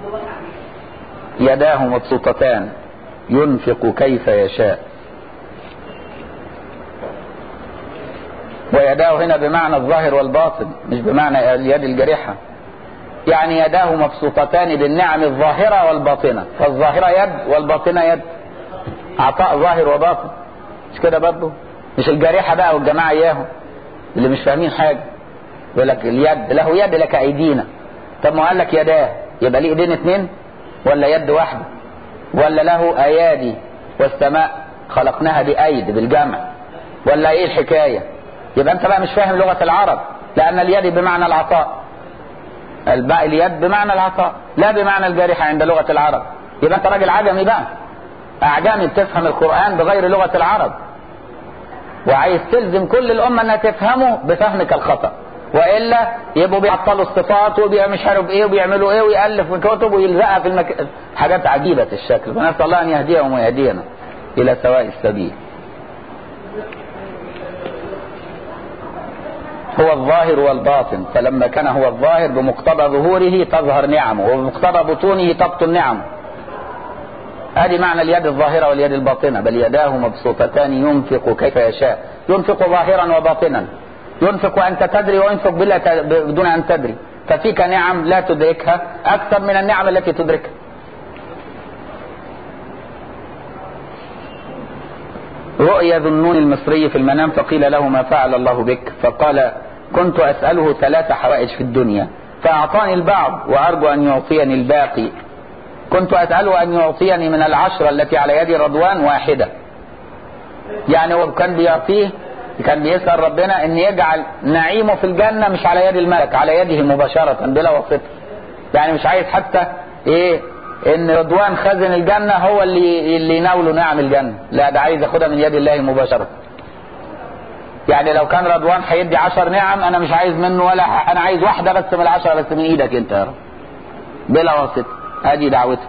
يداه مبسوطتان ينفق كيف يشاء ويداه هنا بمعنى الظاهر والباطن مش بمعنى اليد الجارحة يعني يداه مبسوطتان بالنعم الظاهرة والباطنة فالظاهرة يد والباطنة يد عطاء ظاهر وباطن مش كده برضه مش الجارحة بقى والجماعة اياهم اللي مش فاهمين حاجة يقول لك اليد له يد لك ايدينا طب ما قال لك يداه يبقى ليه ايدين اتنين ولا يد واحدة ولا له ايادي والسماء خلقناها بايد بالجمع ولا ايه الحكاية يبقى انت بقى مش فاهم لغة العرب لان اليد بمعنى العطاء الباء اليد بمعنى العطاء لا بمعنى الجارحة عند لغة العرب يبقى انت راجل عجمي بقى اعجمي بتفهم القرآن بغير لغة العرب وعايز تلزم كل الامة انها تفهمه بفهمك الخطأ والا يبقوا بيعطلوا الصفات ومش عارف ايه وبيعملوا ايه ويالف في كتب ويلزقها في المك... حاجات عجيبة الشكل فنسال الله ان يهديهم ويهدينا الى سواء السبيل هو الظاهر والباطن فلما كان هو الظاهر بمقتضى ظهوره تظهر نعمه وبمقتضى بطونه تبطن نعمه هذه معنى اليد الظاهرة واليد الباطنة بل يداه مبسوطتان ينفق كيف يشاء ينفق ظاهرا وباطنا ينفق وأنت تدري وينفق بلا ت... بدون أن تدري ففيك نعم لا تدركها أكثر من النعم التي تدركها رؤيا ذو النون المصري في المنام فقيل له ما فعل الله بك فقال كنت أسأله ثلاث حوائج في الدنيا فأعطاني البعض وأرجو أن يعطيني الباقي كنت أسأله أن يعطيني من العشرة التي على يد رضوان واحدة يعني هو كان بيعطيه كان بيسأل ربنا أن يجعل نعيمه في الجنة مش على يد الملك على يده مباشرة بلا واسطة يعني مش عايز حتى إيه ان رضوان خزن الجنة هو اللي اللي يناوله نعم الجنة لا ده عايز ياخدها من يد الله مباشرة يعني لو كان رضوان هيدي عشر نعم انا مش عايز منه ولا انا عايز واحدة بس من العشرة بس من ايدك انت يا رب بلا واسطة ادي دعوته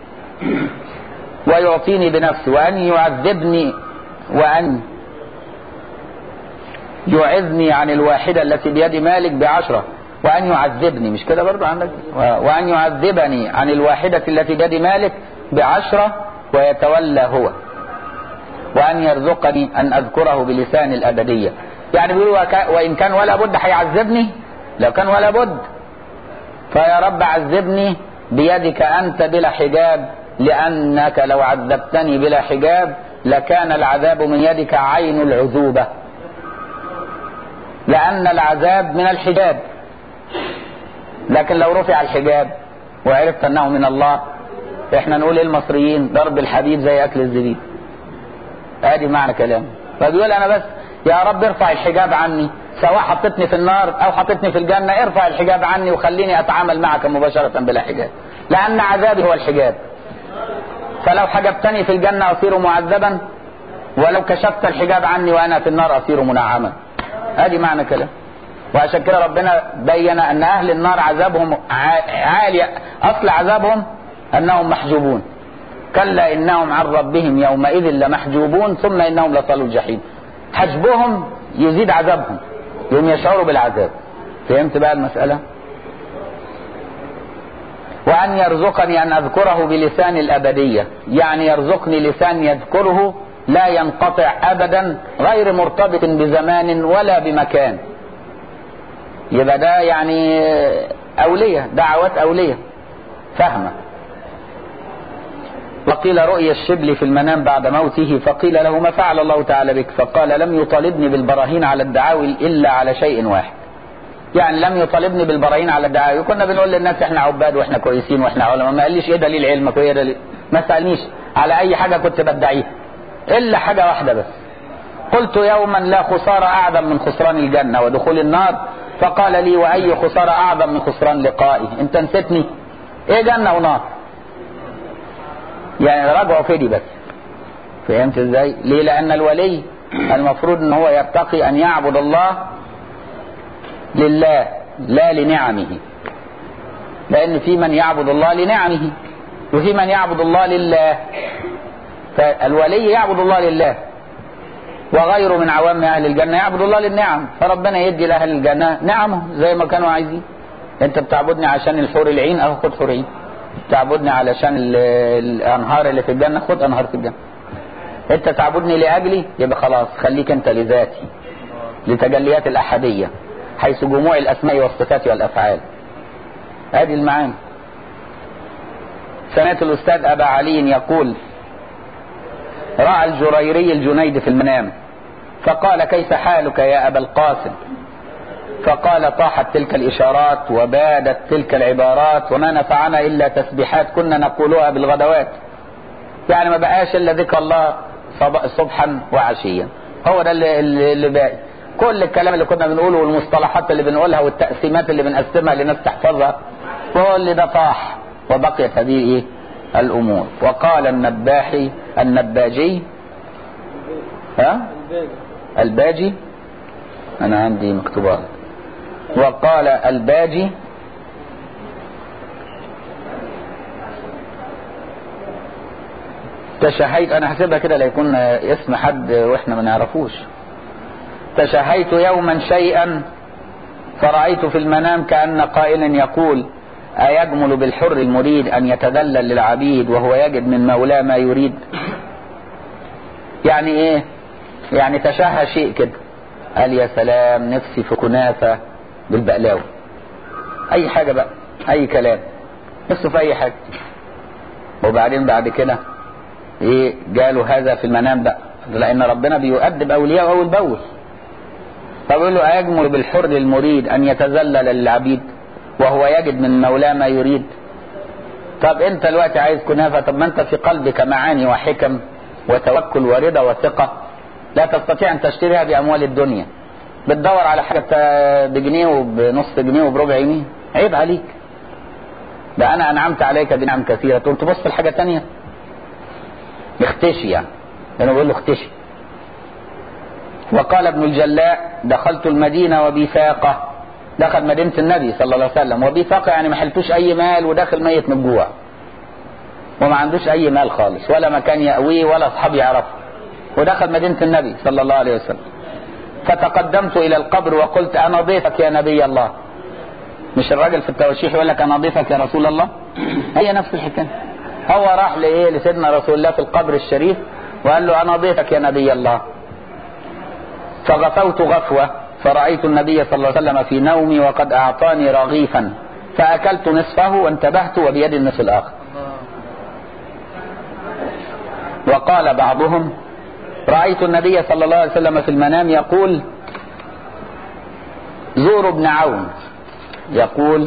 ويعطيني بنفسه وان يعذبني وان يعذني عن الواحدة التي بيد مالك بعشرة وأن يعذبني مش كده برضو عندك وأن يعذبني عن الواحدة التي بيد مالك بعشرة ويتولى هو وأن يرزقني أن أذكره بلسان الأبدية يعني بيقول وك- وإن كان ولا بد هيعذبني لو كان ولا بد فيا رب عذبني بيدك أنت بلا حجاب لأنك لو عذبتني بلا حجاب لكان العذاب من يدك عين العذوبة لأن العذاب من الحجاب لكن لو رفع الحجاب وعرفت أنه من الله احنا نقول إيه المصريين ضرب الحبيب زي أكل الزبيب ادي معنى كلام فبيقول انا بس يا رب ارفع الحجاب عني سواء حطتني في النار او حطتني في الجنة ارفع الحجاب عني وخليني اتعامل معك مباشرة بلا حجاب لان عذابي هو الحجاب فلو حجبتني في الجنة اصير معذبا ولو كشفت الحجاب عني وانا في النار اصير منعما ادي معنى كلام وعشان كده ربنا بين ان اهل النار عذابهم ع- عالي اصل عذابهم انهم محجوبون كلا انهم عن ربهم يومئذ لمحجوبون ثم انهم لصالوا الجحيم حجبهم يزيد عذابهم يوم يشعروا بالعذاب فهمت بقى المسألة وأن يرزقني أن أذكره بلسان الأبدية يعني يرزقني لسان يذكره لا ينقطع أبدا غير مرتبط بزمان ولا بمكان يبقى ده يعني أولية دعوات أولية فهمه وقيل رؤي الشبل في المنام بعد موته فقيل له ما فعل الله تعالى بك فقال لم يطالبني بالبراهين على الدعاوي إلا على شيء واحد يعني لم يطالبني بالبراهين على الدعاوي كنا بنقول للناس احنا عباد واحنا كويسين واحنا علماء ما قاليش ايه دليل علمك وايه دليل ما سألنيش على اي حاجة كنت بدعيها الا حاجة واحدة بس قلت يوما لا خسارة اعظم من خسران الجنة ودخول النار فقال لي واي خسارة اعظم من خسران لقائي انت نسيتني ايه جنة ونار يعني رجعوا فدي بس فهمت ازاي ليه لان الولي المفروض ان هو يرتقي ان يعبد الله لله لا لنعمه لان في من يعبد الله لنعمه وفي من يعبد الله لله فالولي يعبد الله لله وغيره من عوام اهل الجنه يعبد الله للنعم فربنا يدي لاهل الجنه نعمه زي ما كانوا عايزين انت بتعبدني عشان الحور العين اهو خد حور عين تعبدني علشان ال- الانهار اللي في الجنه خد انهار في الجنه انت تعبدني لاجلي يبقى خلاص خليك انت لذاتي لتجليات الاحديه حيث جموع الاسماء والصفات والافعال هذه المعاني سمعت الاستاذ ابا علي يقول راى الجريري الجنيد في المنام فقال كيف حالك يا ابا القاسم فقال طاحت تلك الإشارات وبادت تلك العبارات وما نفعنا إلا تسبيحات كنا نقولها بالغدوات يعني ما بقاش إلا ذكر الله صب- صبحا وعشيا هو ده اللي, اللي اللي باقي كل الكلام اللي كنا بنقوله والمصطلحات اللي بنقولها والتقسيمات اللي بنقسمها لناس تحفظها كل ده طاح وبقيت هذه ايه الامور وقال النباحي النباجي ها الباجي انا عندي مكتوبات وقال الباجي تشهيت انا حسبها كده لا يكون اسم حد واحنا ما نعرفوش تشهيت يوما شيئا فرأيت في المنام كأن قائل يقول أيجمل بالحر المريد أن يتذلل للعبيد وهو يجد من مولاه ما يريد يعني ايه يعني تشهى شيء كده قال يا سلام نفسي في كنافة بالبقلاوة اي حاجة بقى اي كلام نفسه في اي حاجة وبعدين بعد كده ايه جاله هذا في المنام بقى لان ربنا بيؤدب اولياءه اول باول فبيقول له ايجمل بالحر المريد ان يتذلل للعبيد وهو يجد من مولاه ما يريد طب انت دلوقتي عايز كنافة طب ما انت في قلبك معاني وحكم وتوكل ورضا وثقة لا تستطيع ان تشتريها باموال الدنيا بتدور على حاجة بجنيه وبنص جنيه وبربع جنيه عيب عليك ده انا انعمت عليك بنعم كثيرة تقوم تبص لحاجة تانية اختشي يعني انا بقول له اختشي وقال ابن الجلاء دخلت المدينة وبثاقة دخل مدينة النبي صلى الله عليه وسلم وبثاقة يعني ما حلتوش اي مال وداخل ميت من الجوع وما عندوش اي مال خالص ولا مكان يأويه ولا اصحاب يعرفه ودخل مدينة النبي صلى الله عليه وسلم فتقدمت الى القبر وقلت انا ضيفك يا نبي الله مش الراجل في التوشيح يقول لك انا اضيفك يا رسول الله هي نفس الحكايه هو راح لايه لسيدنا رسول الله في القبر الشريف وقال له انا اضيفك يا نبي الله فغفوت غفوه فرأيت النبي صلى الله عليه وسلم في نومي وقد أعطاني رغيفا فأكلت نصفه وانتبهت وبيد النصف الآخر وقال بعضهم رأيت النبي صلى الله عليه وسلم في المنام يقول زوروا ابن عون يقول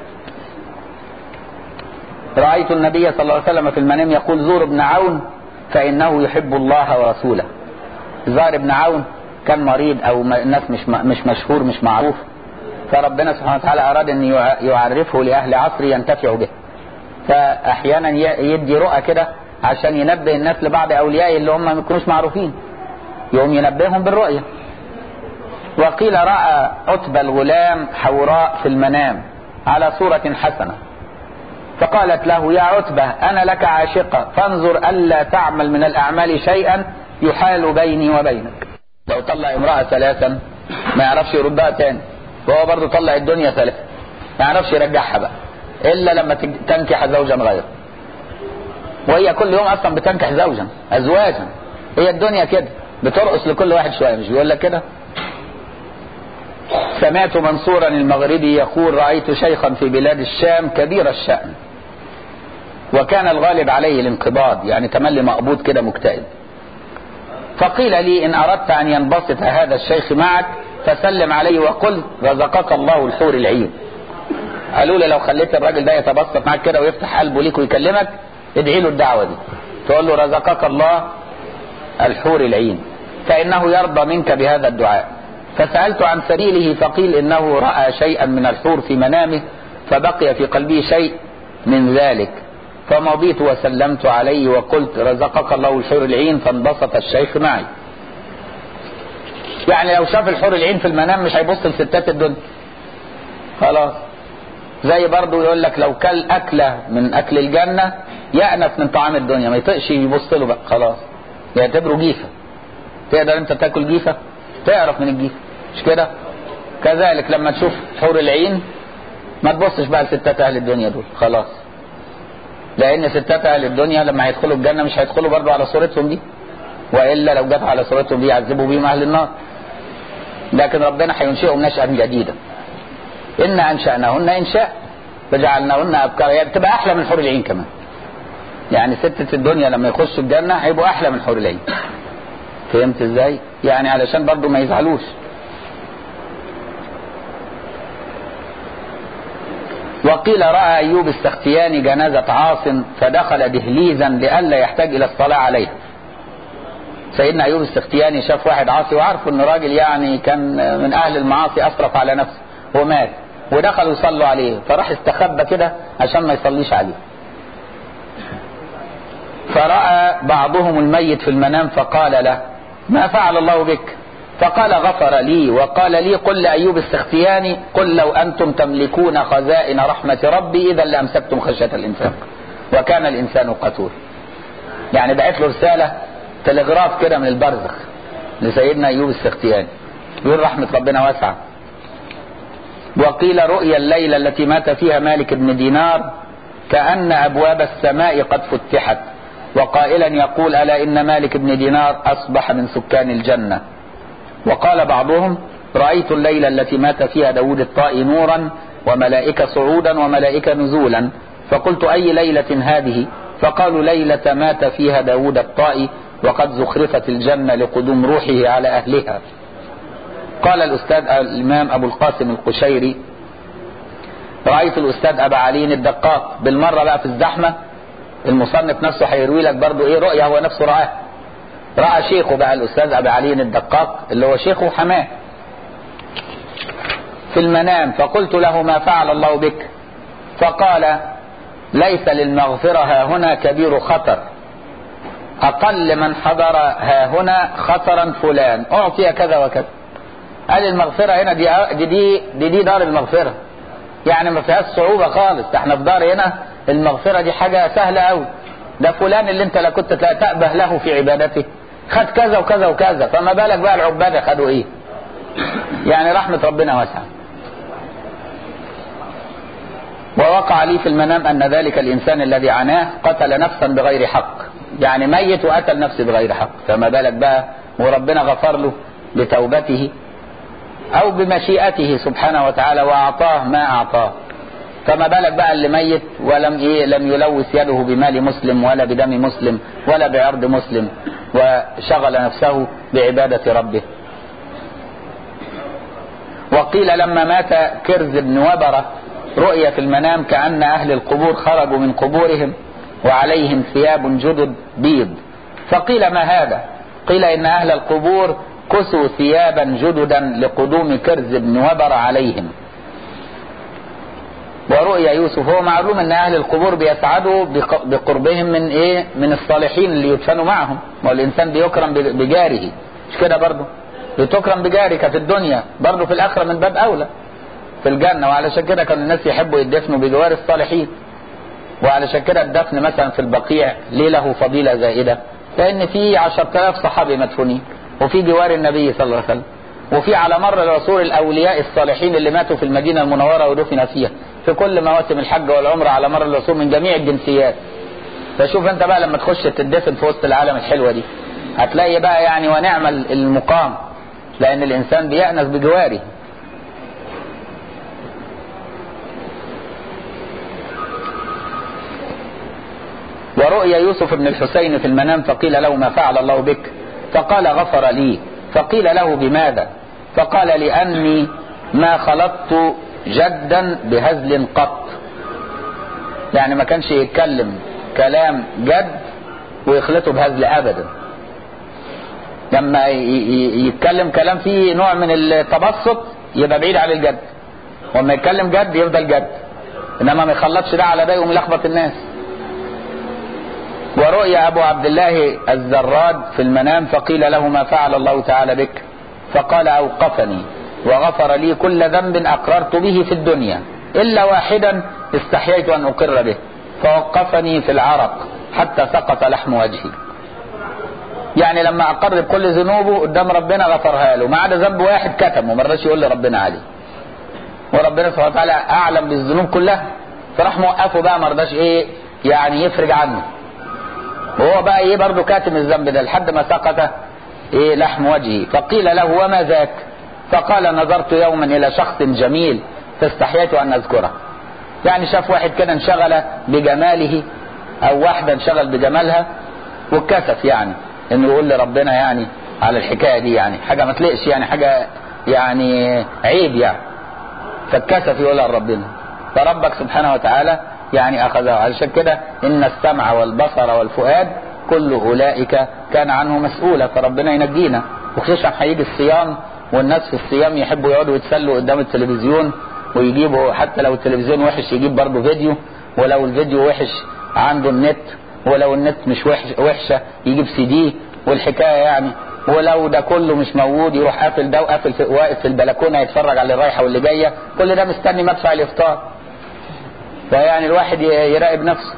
رأيت النبي صلى الله عليه وسلم في المنام يقول زور ابن عون فإنه يحب الله ورسوله زار ابن عون كان مريض او الناس مش مش مشهور مش معروف فربنا سبحانه وتعالى اراد ان يعرفه لاهل عصره ينتفعوا به فاحيانا يدي رؤى كده عشان ينبه الناس لبعض اوليائه اللي هم ما يكونوش معروفين يقوم ينبههم بالرؤيه وقيل راى عتبة الغلام حوراء في المنام على صورة حسنة فقالت له يا عتبة أنا لك عاشقة فانظر ألا تعمل من الأعمال شيئا يحال بيني وبينك لو طلع امرأة ثلاثا ما يعرفش يردها تاني وهو برضه طلع الدنيا ثلاثة ما يعرفش يرجعها بقى إلا لما تنكح زوجا غيره وهي كل يوم أصلا بتنكح زوجا أزواجا هي الدنيا كده بترقص لكل واحد شوية مش بيقول لك كده سمعت منصورا المغربي يقول رأيت شيخا في بلاد الشام كبير الشأن وكان الغالب عليه الانقباض يعني تملي مقبوض كده مكتئب فقيل لي إن أردت أن ينبسط هذا الشيخ معك فسلم عليه وقل رزقك الله الحور العين قالوا لي لو خليت الراجل ده يتبسط معك كده ويفتح قلبه ليك ويكلمك ادعي له الدعوة دي تقول له رزقك الله الحور العين فإنه يرضى منك بهذا الدعاء فسألت عن سبيله فقيل إنه رأى شيئا من الحور في منامه فبقي في قلبه شيء من ذلك فمضيت وسلمت عليه وقلت رزقك الله الحور العين فانبسط الشيخ معي يعني لو شاف الحور العين في المنام مش هيبص لستات الدنيا خلاص زي برضه يقول لك لو كل أكلة من أكل الجنة يأنف من طعام الدنيا ما يطقش يبص له بقى خلاص يعتبره جيفة تقدر انت تاكل جيفة تعرف من الجيفة مش كده كذلك لما تشوف حور العين ما تبصش بقى لستات أهل الدنيا دول خلاص لان ستات اهل الدنيا لما هيدخلوا الجنه مش هيدخلوا برضه على صورتهم دي والا لو جت على صورتهم دي يعذبوا بيهم اهل النار لكن ربنا هينشئهم نشأة جديدة إن أنشأناهن إنشاء فجعلناهن أبكار يعني تبقى أحلى من حور العين كمان يعني ستة الدنيا لما يخشوا الجنة هيبقوا أحلى من حور العين فهمت ازاي؟ يعني علشان برضه ما يزعلوش وقيل رأى أيوب السختياني جنازة عاصم فدخل دهليزا لئلا يحتاج إلى الصلاة عليه سيدنا أيوب السختياني شاف واحد عاصي وعارف إنه راجل يعني كان من أهل المعاصي أسرف على نفسه ومات ودخلوا يصلوا عليه فراح استخبى كده عشان ما يصليش عليه فرأى بعضهم الميت في المنام فقال له ما فعل الله بك فقال غفر لي وقال لي قل لأيوب السختياني قل لو أنتم تملكون خزائن رحمة ربي إذا لأمسكتم خشية الإنفاق وكان الإنسان قتول يعني بعت له رسالة تلغراف كده من البرزخ لسيدنا أيوب السختياني يقول رحمة ربنا واسعة وقيل رؤيا الليلة التي مات فيها مالك بن دينار كأن أبواب السماء قد فتحت وقائلا يقول ألا إن مالك بن دينار أصبح من سكان الجنة وقال بعضهم رأيت الليلة التي مات فيها داود الطائي نورا وملائكة صعودا وملائكة نزولا فقلت أي ليلة هذه فقالوا ليلة مات فيها داود الطائي وقد زخرفت الجنة لقدوم روحه على أهلها قال الأستاذ الإمام أبو القاسم القشيري رأيت الأستاذ أبا علي الدقاق بالمرة بقى في الزحمة المصنف نفسه هيروي لك برضه إيه رؤية هو نفسه رآه رأى شيخه بقى الأستاذ أبي علي الدقاق اللي هو شيخه حماه في المنام فقلت له ما فعل الله بك فقال ليس للمغفرة ها هنا كبير خطر أقل من حضر ها هنا خطرا فلان أعطي كذا وكذا قال المغفرة هنا دي دي دي, دي, دي دار المغفرة يعني ما فيهاش صعوبة خالص ده احنا في دار هنا المغفرة دي حاجة سهلة قوي ده فلان اللي انت لا كنت تأبه له في عبادته خد كذا وكذا وكذا فما بالك بقى العبادة خدوا ايه يعني رحمة ربنا واسعة ووقع لي في المنام أن ذلك الإنسان الذي عناه قتل نفسا بغير حق يعني ميت وقتل نفسه بغير حق فما بالك بقى وربنا غفر له بتوبته أو بمشيئته سبحانه وتعالى وأعطاه ما أعطاه فما بالك بقى اللي ميت ولم إيه لم يلوث يده بمال مسلم ولا بدم مسلم ولا بعرض مسلم وشغل نفسه بعبادة ربه وقيل لما مات كرز بن وبرة رؤيا في المنام كأن أهل القبور خرجوا من قبورهم وعليهم ثياب جدد بيض فقيل ما هذا قيل إن أهل القبور كسوا ثيابا جددا لقدوم كرز بن وبر عليهم ورؤيا يوسف هو معلوم ان اهل القبور بيسعدوا بقربهم من ايه من الصالحين اللي يدفنوا معهم والانسان بيكرم بجاره مش كده برضه بتكرم بجارك في الدنيا برضه في الاخره من باب اولى في الجنه وعلشان كده كان الناس يحبوا يدفنوا بجوار الصالحين وعلشان كده الدفن مثلا في البقيع ليه له فضيله زائده لان في 10000 صحابي مدفونين وفي جوار النبي صلى الله عليه وسلم وفي على مر العصور الاولياء الصالحين اللي ماتوا في المدينه المنوره ودفن فيها في كل مواسم الحج والعمره على مر العصور من جميع الجنسيات فشوف انت بقى لما تخش تدفن في وسط العالم الحلوه دي هتلاقي بقى يعني ونعم المقام لان الانسان بيأنس بجواره ورؤيا يوسف بن الحسين في المنام فقيل له ما فعل الله بك فقال غفر لي فقيل له بماذا فقال لأني ما خلطت جدا بهزل قط يعني ما كانش يتكلم كلام جد ويخلطه بهزل ابدا لما يتكلم كلام فيه نوع من التبسط يبقى بعيد عن الجد وما يتكلم جد يفضل جد انما ما يخلطش ده على ده يقوم يلخبط الناس ورؤيا ابو عبد الله الزراد في المنام فقيل له ما فعل الله تعالى بك فقال اوقفني وغفر لي كل ذنب اقررت به في الدنيا الا واحدا استحييت ان اقر به فوقفني في العرق حتى سقط لحم وجهي يعني لما اقر بكل ذنوبه قدام ربنا غفرها له ما عدا ذنب واحد كتمه ما رضاش يقول لربنا عليه وربنا سبحانه وتعالى اعلم بالذنوب كلها فراح موقفه بقى ما رضاش ايه يعني يفرج عنه وهو بقى ايه برضه كاتم الذنب ده لحد ما سقط ايه لحم وجهه فقيل له وما ذاك فقال نظرت يوما الى شخص جميل فاستحييت ان اذكره يعني شاف واحد كده انشغل بجماله او واحدة انشغل بجمالها واتكسف يعني انه يقول لربنا يعني على الحكاية دي يعني حاجة ما تلقش يعني حاجة يعني عيب يعني فاتكسف يقولها لربنا فربك سبحانه وتعالى يعني اخذه علشان كده ان السمع والبصر والفؤاد كل اولئك كان عنه مسؤولا فربنا ينجينا وخصوصا هيجي الصيام والناس في الصيام يحبوا يقعدوا يتسلوا قدام التلفزيون ويجيبوا حتى لو التلفزيون وحش يجيب برضه فيديو ولو الفيديو وحش عنده النت ولو النت مش وحش وحشه يجيب سي دي والحكايه يعني ولو ده كله مش موجود يروح قافل ده وقافل في واقف في البلكونه يتفرج على اللي رايحه واللي جايه كل ده مستني مدفع الافطار فيعني الواحد يراقب نفسه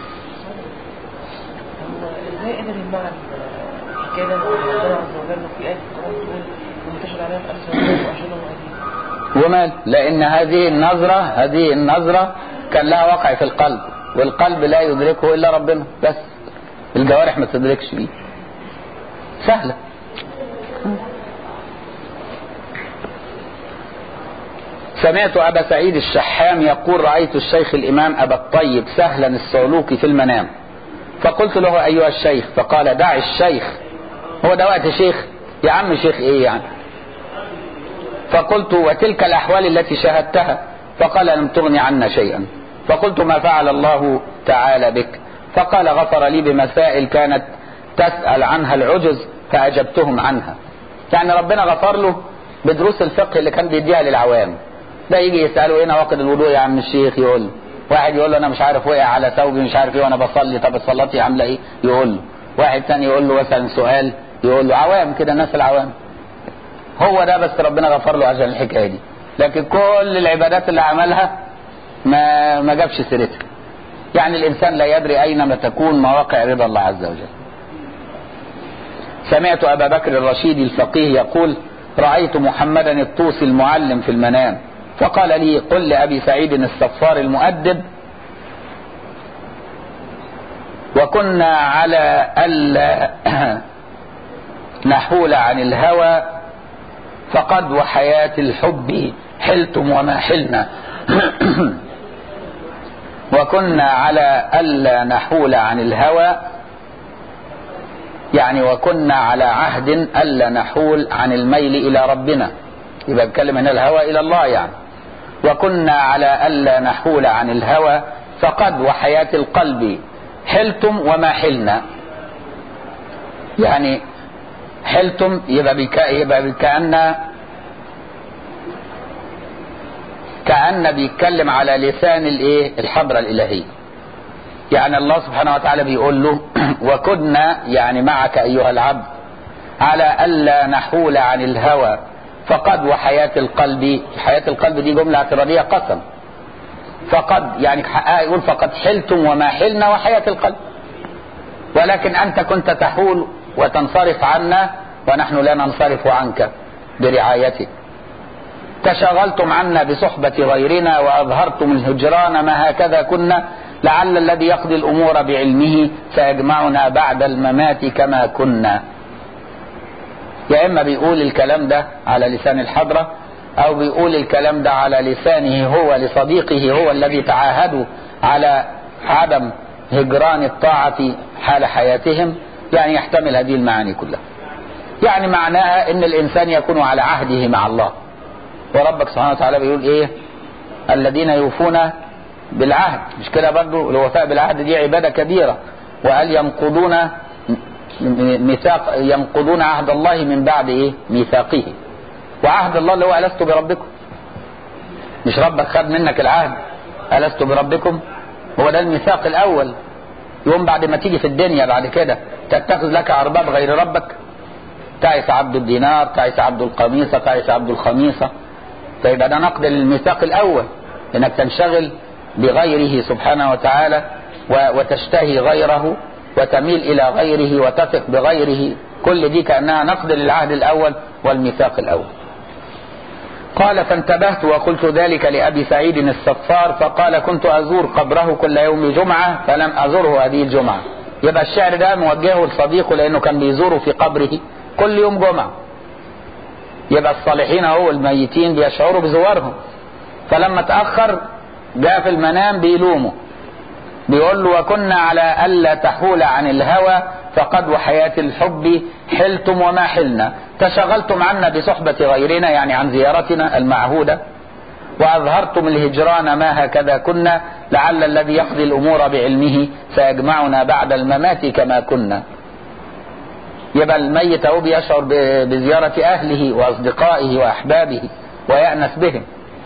ازاي قدر يمنع الحكايه ده ربنا عز وجل في ايه القران تقول ومنتشر عليها في السنه واشهدهم عزيز ومال لان هذه النظرة هذه النظرة كان لها وقع في القلب والقلب لا يدركه الا ربنا بس الجوارح ما تدركش بيه سهلة سمعت أبا سعيد الشحام يقول رأيت الشيخ الإمام أبا الطيب سهلا الصعلوكي في المنام فقلت له أيها الشيخ فقال دع الشيخ هو ده وقت شيخ يا عم شيخ ايه يعني فقلت وتلك الأحوال التي شاهدتها فقال لم تغني عنا شيئا فقلت ما فعل الله تعالى بك فقال غفر لي بمسائل كانت تسأل عنها العجز فأجبتهم عنها يعني ربنا غفر له بدروس الفقه اللي كان بيديها للعوام ده يجي يسأله ايه نواقض الوضوء يا عم الشيخ يقول له واحد يقول له انا مش عارف وقع على ثوبي مش عارف ايه وانا بصلي طب صلاتي عامله ايه يقول له واحد تاني يقول له مثلا سؤال يقول له عوام كده الناس العوام هو ده بس ربنا غفر له عشان الحكايه دي لكن كل العبادات اللي عملها ما ما جابش سيرتها يعني الانسان لا يدري اينما تكون مواقع رضا الله عز وجل سمعت ابا بكر الرشيدي الفقيه يقول رايت محمدا الطوسي المعلم في المنام فقال لي قل لأبي سعيد الصفار المؤدب وكنا على ألا نحول عن الهوى فقد وحياة الحب حلتم وما حلنا وكنا على ألا نحول عن الهوى يعني وكنا على عهد ألا نحول عن الميل إلى ربنا يبقى بتكلم هنا الهوى إلى الله يعني وكنا على ألا نحول عن الهوى فقد وحياة القلب حلتم وما حلنا يعني حلتم يبقى بك يبقى كأن كأن بيتكلم على لسان الايه الحضرة الإلهية يعني الله سبحانه وتعالى بيقول له وكنا يعني معك أيها العبد على ألا نحول عن الهوى فقد وحياة القلب حياة القلب دي جملة اعتراضية قسم فقد يعني حقها يقول فقد حلتم وما حلنا وحياة القلب ولكن أنت كنت تحول وتنصرف عنا ونحن لا ننصرف عنك برعايتك تشاغلتم عنا بصحبة غيرنا وأظهرتم الهجران ما هكذا كنا لعل الذي يقضي الأمور بعلمه سيجمعنا بعد الممات كما كنا يا إما بيقول الكلام ده على لسان الحضرة أو بيقول الكلام ده على لسانه هو لصديقه هو الذي تعاهدوا على عدم هجران الطاعة حال حياتهم يعني يحتمل هذه المعاني كلها يعني معناها ان الانسان يكون على عهده مع الله وربك سبحانه وتعالى بيقول ايه الذين يوفون بالعهد مش كده برضو الوفاء بالعهد دي عبادة كبيرة وقال ينقضون ميثاق ينقضون عهد الله من بعد ايه ميثاقه وعهد الله اللي هو ألست بربكم مش ربك خد منك العهد ألست بربكم هو ده الميثاق الأول يوم بعد ما تيجي في الدنيا بعد كده تتخذ لك أرباب غير ربك تعس عبد الدينار تعس عبد القميصة تعس عبد الخميصة فيبقى ده نقد للميثاق الأول إنك تنشغل بغيره سبحانه وتعالى وتشتهي غيره وتميل إلى غيره وتثق بغيره كل دي كأنها نقد للعهد الأول والميثاق الأول قال فانتبهت وقلت ذلك لأبي سعيد الصفار فقال كنت أزور قبره كل يوم جمعة فلم أزره هذه الجمعة يبقى الشعر ده موجهه لصديقه لأنه كان بيزوره في قبره كل يوم جمعة يبقى الصالحين هو الميتين بيشعروا بزوارهم فلما تأخر جاء في المنام بيلومه بيقول له وكنا على ألا تحول عن الهوى فقد وحياة الحب حلتم وما حلنا تشغلتم عنا بصحبة غيرنا يعني عن زيارتنا المعهودة وأظهرتم الهجران ما هكذا كنا لعل الذي يقضي الأمور بعلمه سيجمعنا بعد الممات كما كنا يبقى الميت هو بيشعر بزيارة أهله وأصدقائه وأحبابه ويأنس بهم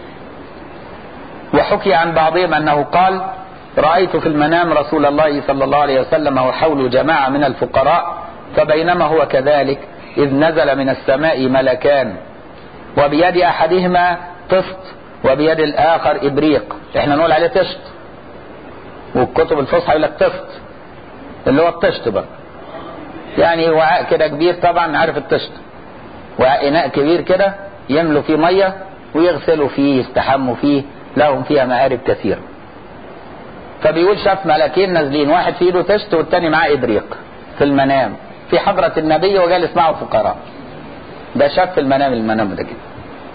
وحكي عن بعضهم أنه قال رأيت في المنام رسول الله صلى الله عليه وسلم وحوله جماعة من الفقراء فبينما هو كذلك إذ نزل من السماء ملكان وبيد أحدهما طفط وبيد الآخر إبريق احنا نقول عليه طشت والكتب الفصحى يقول لك طفط اللي هو الطشت بقى يعني وعاء كده كبير طبعا عارف الطشت وعاء إناء كبير كده يملوا فيه مية ويغسلوا فيه يستحموا فيه لهم فيها مآرب كثيرة فبيقول شاف ملكين نازلين واحد في ايده تشت والتاني معاه ابريق في المنام في حضرة النبي وجالس معه فقراء ده شاف في المنام المنام ده كده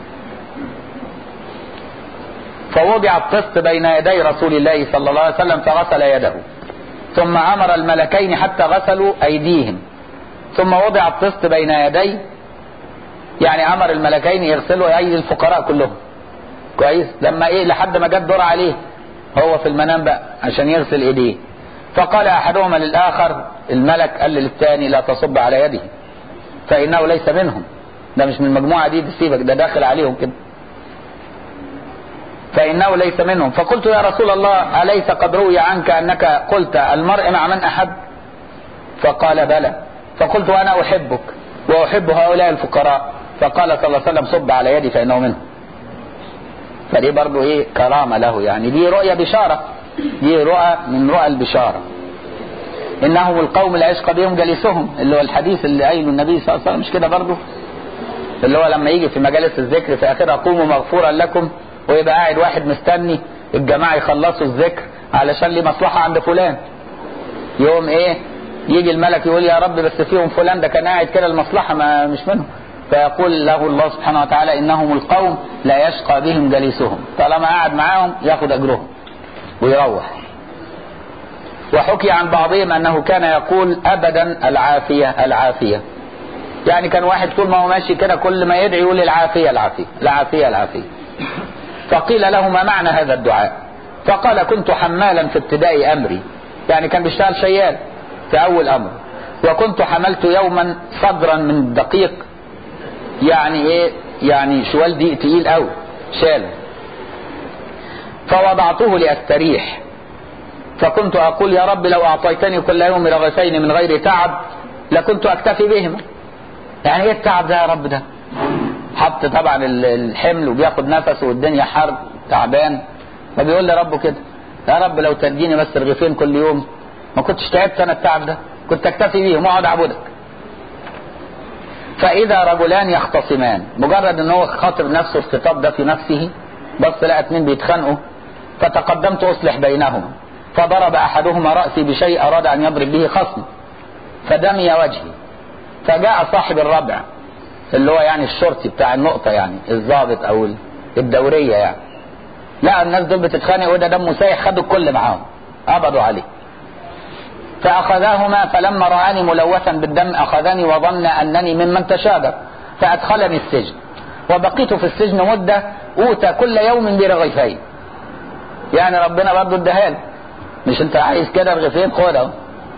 فوضع الطست بين يدي رسول الله صلى الله عليه وسلم فغسل يده ثم امر الملكين حتى غسلوا ايديهم ثم وضع الطست بين يدي يعني امر الملكين يغسلوا ايدي الفقراء كلهم كويس لما ايه لحد ما جت دور عليه هو في المنام بقى عشان يغسل ايديه فقال احدهما للاخر الملك قال للثاني لا تصب على يده فانه ليس منهم ده مش من المجموعه دي تسيبك ده داخل عليهم كده فانه ليس منهم فقلت يا رسول الله اليس قد روي عنك انك قلت المرء مع من احب فقال بلى فقلت وانا احبك واحب هؤلاء الفقراء فقال صلى الله عليه وسلم صب على يدي فانه منهم فدي برضو ايه كرامة له يعني دي رؤية بشارة دي رؤى من رؤى البشارة انهم القوم لا يشقى بهم جليسهم اللي هو الحديث اللي قايله النبي صلى الله عليه وسلم مش كده برضو اللي هو لما يجي في مجالس الذكر في اخرها قوموا مغفورا لكم ويبقى قاعد واحد مستني الجماعة يخلصوا الذكر علشان ليه مصلحة عند فلان يوم ايه يجي الملك يقول يا رب بس فيهم فلان ده كان قاعد كده المصلحة ما مش منهم فيقول له الله سبحانه وتعالى انهم القوم لا يشقى بهم جليسهم طالما قاعد معاهم ياخد اجرهم ويروح وحكي عن بعضهم انه كان يقول ابدا العافية العافية يعني كان واحد طول ما هو ماشي كده كل ما يدعي يقول العافية العافية العافية العافية فقيل له ما معنى هذا الدعاء فقال كنت حمالا في ابتداء امري يعني كان بيشتغل شيال في اول امر وكنت حملت يوما صدرا من الدقيق يعني ايه يعني شوال دي تقيل قوي شاله فوضعته لاستريح فكنت اقول يا رب لو اعطيتني كل يوم رغفين من غير تعب لكنت اكتفي بهما يعني ايه التعب ده يا رب ده حط طبعا الحمل وبياخد نفسه والدنيا حر تعبان فبيقول لربه كده يا رب لو تديني بس رغيفين كل يوم ما كنتش تعبت انا التعب ده كنت اكتفي بيهم واقعد اعبدك فاذا رجلان يختصمان مجرد ان هو خاطب نفسه الخطاب ده في نفسه بص لقى اتنين بيتخانقوا فتقدمت اصلح بينهما فضرب احدهما راسي بشيء اراد ان يضرب به خصم فدمي وجهي فجاء صاحب الربع اللي هو يعني الشرطي بتاع النقطه يعني الضابط او الدوريه يعني لا الناس دول بتتخانق وده دمه سايح خدوا الكل معاهم قبضوا عليه فأخذاهما فلما رآني ملوثا بالدم أخذني وظن أنني ممن تشابه فأدخلني السجن وبقيت في السجن مدة أوتى كل يوم برغيفين يعني ربنا برضه اداها مش انت عايز كده رغيفين خد اهو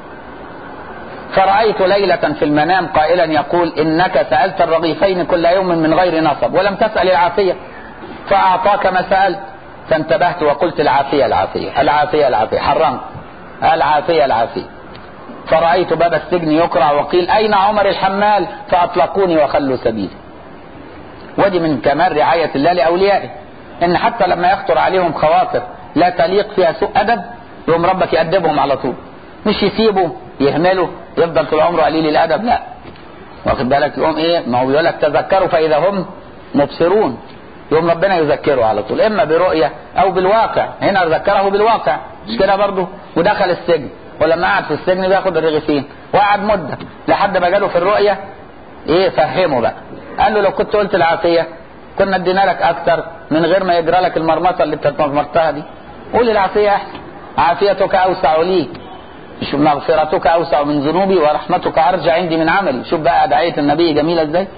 فرأيت ليلة في المنام قائلا يقول إنك سألت الرغيفين كل يوم من غير نصب ولم تسأل العافية فأعطاك ما سألت فانتبهت وقلت العافية العافية العافية العافية حرمت العافية العافية فرأيت باب السجن يقرع وقيل أين عمر الحمال فأطلقوني وخلوا سبيلي ودي من كمال رعاية الله لأوليائه إن حتى لما يخطر عليهم خواطر لا تليق فيها سوء أدب يوم ربك يأدبهم على طول مش يسيبوا يهملوا يفضل طول عمره قليل الأدب لا واخد بالك يقوم إيه ما هو بيقول لك تذكروا فإذا هم مبصرون يوم ربنا يذكره على طول اما برؤية او بالواقع هنا ذكره بالواقع مش كده برضه ودخل السجن ولما قعد في السجن بياخد الرغيفين وقعد مدة لحد ما جاله في الرؤية ايه فهمه بقى قال له لو كنت قلت العافية كنا ادينا لك اكتر من غير ما يجرى لك المرمطة اللي انت مرمطتها دي قول العافية احسن عافيتك اوسع لي شوف مغفرتك اوسع من ذنوبي ورحمتك ارجى عندي من عملي شوف بقى ادعية النبي جميلة ازاي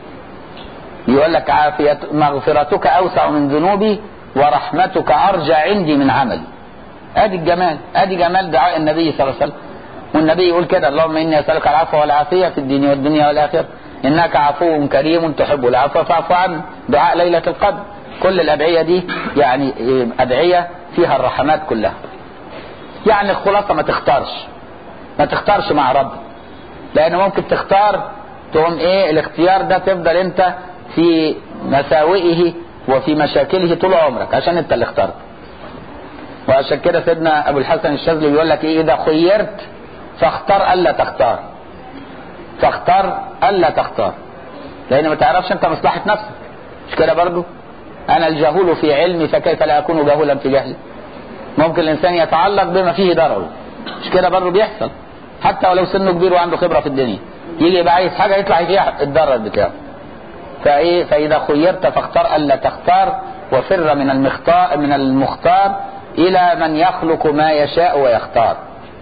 يقول لك عافية مغفرتك أوسع من ذنوبي ورحمتك أرجى عندي من عملي ادي الجمال ادي جمال دعاء النبي صلى الله عليه وسلم والنبي يقول كده اللهم اني اسالك العفو والعافيه في الدين والدنيا والاخره انك عفو كريم تحب العفو فاعف عنه دعاء ليله القدر كل الادعيه دي يعني ادعيه فيها الرحمات كلها يعني الخلاصه ما تختارش ما تختارش مع رب لان ممكن تختار تقوم ايه الاختيار ده تفضل انت في مساوئه وفي مشاكله طول عمرك عشان انت اللي اخترت وعشان كده سيدنا ابو الحسن الشاذلي بيقول لك ايه اذا خيرت فاختار الا تختار فاختار الا تختار لان ما تعرفش انت مصلحه نفسك مش كده برضو انا الجهول في علمي فكيف لا اكون جهولا في جهلي ممكن الانسان يتعلق بما فيه ضرر مش كده برضو بيحصل حتى ولو سنه كبير وعنده خبره في الدنيا يجي يبقى عايز حاجه يطلع فيها الضرر بتاعه فايه فاذا خيرت فاختار الا تختار وفر من المختار من المختار الى من يخلق ما يشاء ويختار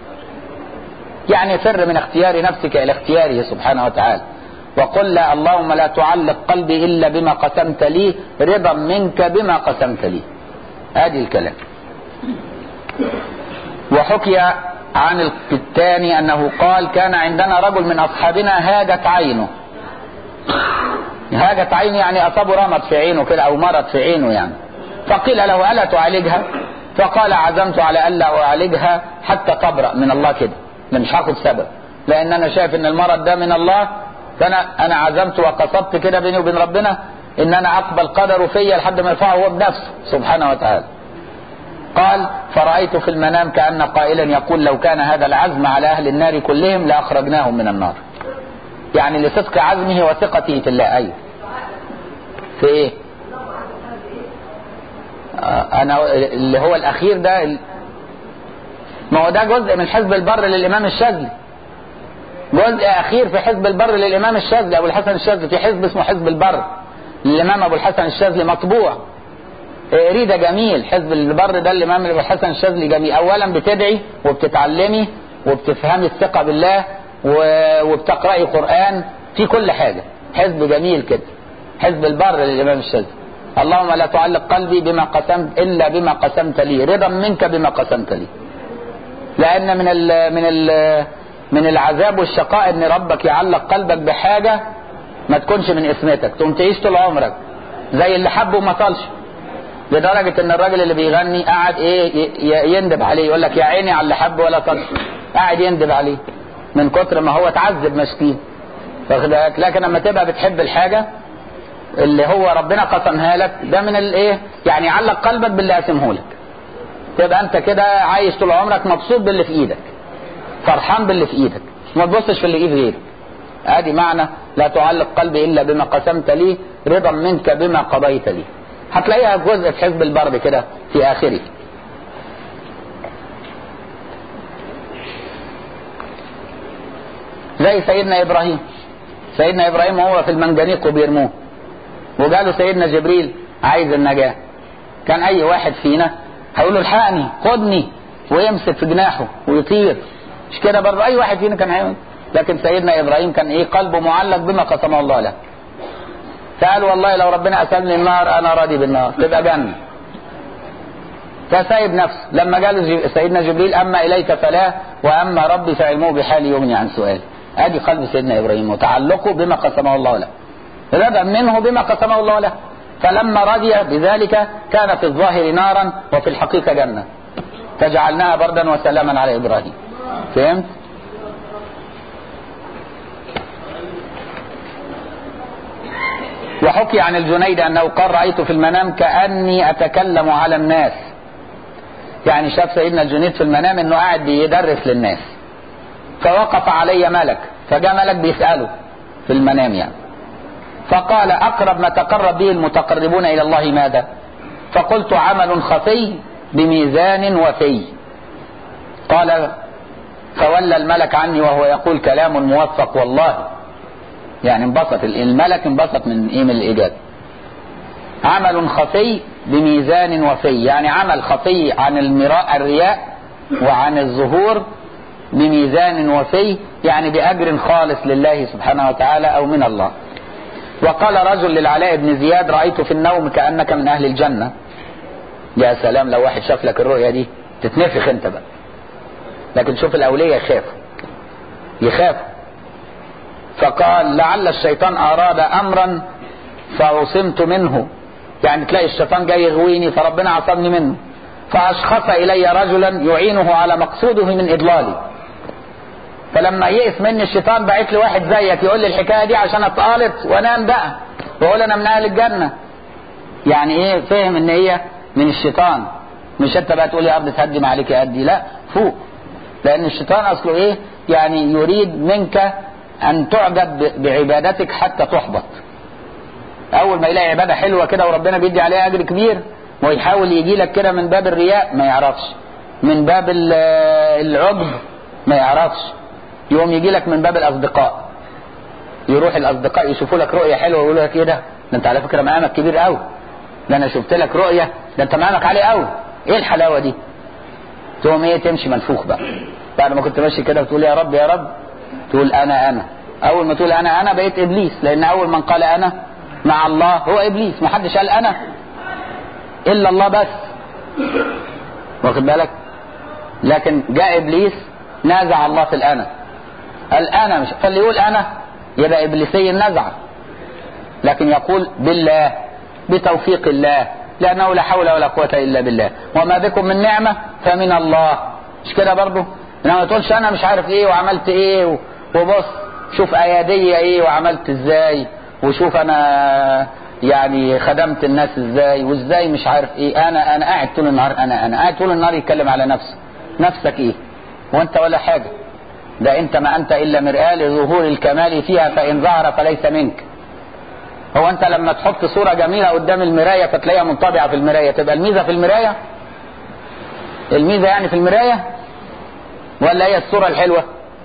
يعني فر من اختيار نفسك الى اختياره سبحانه وتعالى وقل لا اللهم لا تعلق قلبي الا بما قسمت لي رضا منك بما قسمت لي ادي الكلام وحكي عن الثاني انه قال كان عندنا رجل من اصحابنا هاجت عينه هاجت عينه يعني اصابه رمد في عينه كده او مرض في عينه يعني فقيل له الا تعالجها فقال عزمت على الا اعالجها حتى تبرأ من الله كده انا مش هاخد سبب لان انا شايف ان المرض ده من الله فانا انا عزمت وقصدت كده بيني وبين ربنا ان انا اقبل قدره فيا لحد ما يرفعه هو بنفسه سبحانه وتعالى قال فرأيت في المنام كأن قائلا يقول لو كان هذا العزم على أهل النار كلهم لأخرجناهم من النار يعني لصدق عزمه وثقته في الله أيوه في إيه آه، انا اللي هو الاخير ده ال- ما هو ده جزء من حزب البر للامام الشاذلي جزء اخير في حزب البر للامام الشاذلي ابو الحسن الشاذلي في حزب اسمه حزب البر للامام ابو الحسن الشاذلي مطبوع اقريه ده جميل حزب البر ده الامام ابو الحسن الشاذلي جميل اولا بتدعي وبتتعلمي وبتفهمي الثقه بالله و- وبتقراي قران في كل حاجه حزب جميل كده حزب البر للامام الشاذلي اللهم لا تعلق قلبي بما قسمت الا بما قسمت لي رضا منك بما قسمت لي لان من ال من ال من العذاب والشقاء ان ربك يعلق قلبك بحاجه ما تكونش من اسمتك تقوم تعيش طول عمرك زي اللي حب وما طالش لدرجه ان الراجل اللي بيغني قاعد ايه ي- ي- يندب عليه يقول لك يا عيني على اللي حب ولا طالش قاعد يندب عليه من كتر ما هو اتعذب مسكين واخد بالك لكن لما تبقى بتحب الحاجه اللي هو ربنا قسمها لك ده من الايه يعني يعلق قلبك باللي قسمه لك تبقى انت كده عايش طول عمرك مبسوط باللي في ايدك فرحان باللي في ايدك ما تبصش في اللي ايد غيرك ادي معنى لا تعلق قلبي الا بما قسمت لي رضا منك بما قضيت لي هتلاقيها جزء في حزب البرد كده في اخره زي سيدنا ابراهيم سيدنا ابراهيم وهو في المنجنيق وبيرموه وجاله سيدنا جبريل عايز النجاه كان اي واحد فينا هيقول له الحقني خدني ويمسك في جناحه ويطير مش كده برضه اي واحد فينا كان هيعمل لكن سيدنا ابراهيم كان ايه قلبه معلق بما قسمه الله له فقال والله لو ربنا قسمني النار انا راضي بالنار تبقى جنه فسايب نفسه لما قال جب- سيدنا جبريل اما اليك فلا واما ربي فعلمه بحالي يغني عن سؤالي ادي قلب سيدنا ابراهيم وتعلقه بما قسمه الله له رضا منه بما قسمه الله له فلما رضي بذلك كان في الظاهر نارا وفي الحقيقه جنه فجعلناها بردا وسلاما على ابراهيم فهمت وحكي عن الجنيد انه قال رايت في المنام كاني اتكلم على الناس يعني شاف سيدنا الجنيد في المنام انه قاعد بيدرس للناس فوقف علي ملك فجاء ملك بيساله في المنام يعني فقال اقرب ما تقرب به المتقربون الى الله ماذا فقلت عمل خفي بميزان وفي قال فولى الملك عني وهو يقول كلام موفق والله يعني انبسط الملك انبسط من ايه من الاجابه عمل خفي بميزان وفي يعني عمل خفي عن المراء الرياء وعن الظهور بميزان وفي يعني بأجر خالص لله سبحانه وتعالى أو من الله وقال رجل للعلاء بن زياد رأيت في النوم كأنك من أهل الجنة يا سلام لو واحد شاف لك الرؤية دي تتنفخ انت بقى لكن شوف الأولية يخافوا يخافوا فقال لعل الشيطان أراد أمرا فعصمت منه يعني تلاقي الشيطان جاي يغويني فربنا عصمني منه فأشخص إلي رجلا يعينه على مقصوده من إضلالي فلما يئس مني الشيطان بعت لي واحد زيك يقول لي الحكايه دي عشان اتقالط وانام بقى واقول انا من اهل الجنه يعني ايه فهم ان هي من الشيطان مش انت بقى تقول يا ارض تهدم عليك يا قدي لا فوق لان الشيطان اصله ايه يعني يريد منك ان تعجب بعبادتك حتى تحبط اول ما يلاقي عباده حلوه كده وربنا بيدي عليها اجر كبير ويحاول يجي لك كده من باب الرياء ما يعرفش من باب العجب ما يعرفش يقوم يجي لك من باب الاصدقاء يروح الاصدقاء يشوفوا لك رؤيه حلوه ويقولوا لك ايه ده ده انت على فكره مقامك كبير قوي ده انا شفت لك رؤيه ده انت مقامك عالي قوي ايه الحلاوه دي تقوم ايه تمشي منفوخ بقى بعد ما كنت ماشي كده وتقول يا رب يا رب تقول انا انا اول ما تقول انا انا بقيت ابليس لان اول من قال انا مع الله هو ابليس ما حدش قال انا الا الله بس واخد بالك لكن جاء ابليس نازع الله في الانا قال انا مش فاللي يقول انا يبقى ابليسي النزعه لكن يقول بالله بتوفيق الله لانه لا حول ولا قوه الا بالله وما بكم من نعمه فمن الله مش كده برضه انما ما تقولش انا مش عارف ايه وعملت ايه وبص شوف اياديه ايه وعملت ازاي وشوف انا يعني خدمت الناس ازاي وازاي مش عارف ايه انا انا قاعد طول النهار انا انا قاعد طول النهار يتكلم على نفسه نفسك ايه وانت ولا حاجه ده انت ما انت الا مرآة لظهور الكمال فيها فان ظهر فليس منك هو انت لما تحط صورة جميلة قدام المراية فتلاقيها منطبعة في المراية تبقى الميزة في المراية الميزة يعني في المراية ولا هي الصورة الحلوة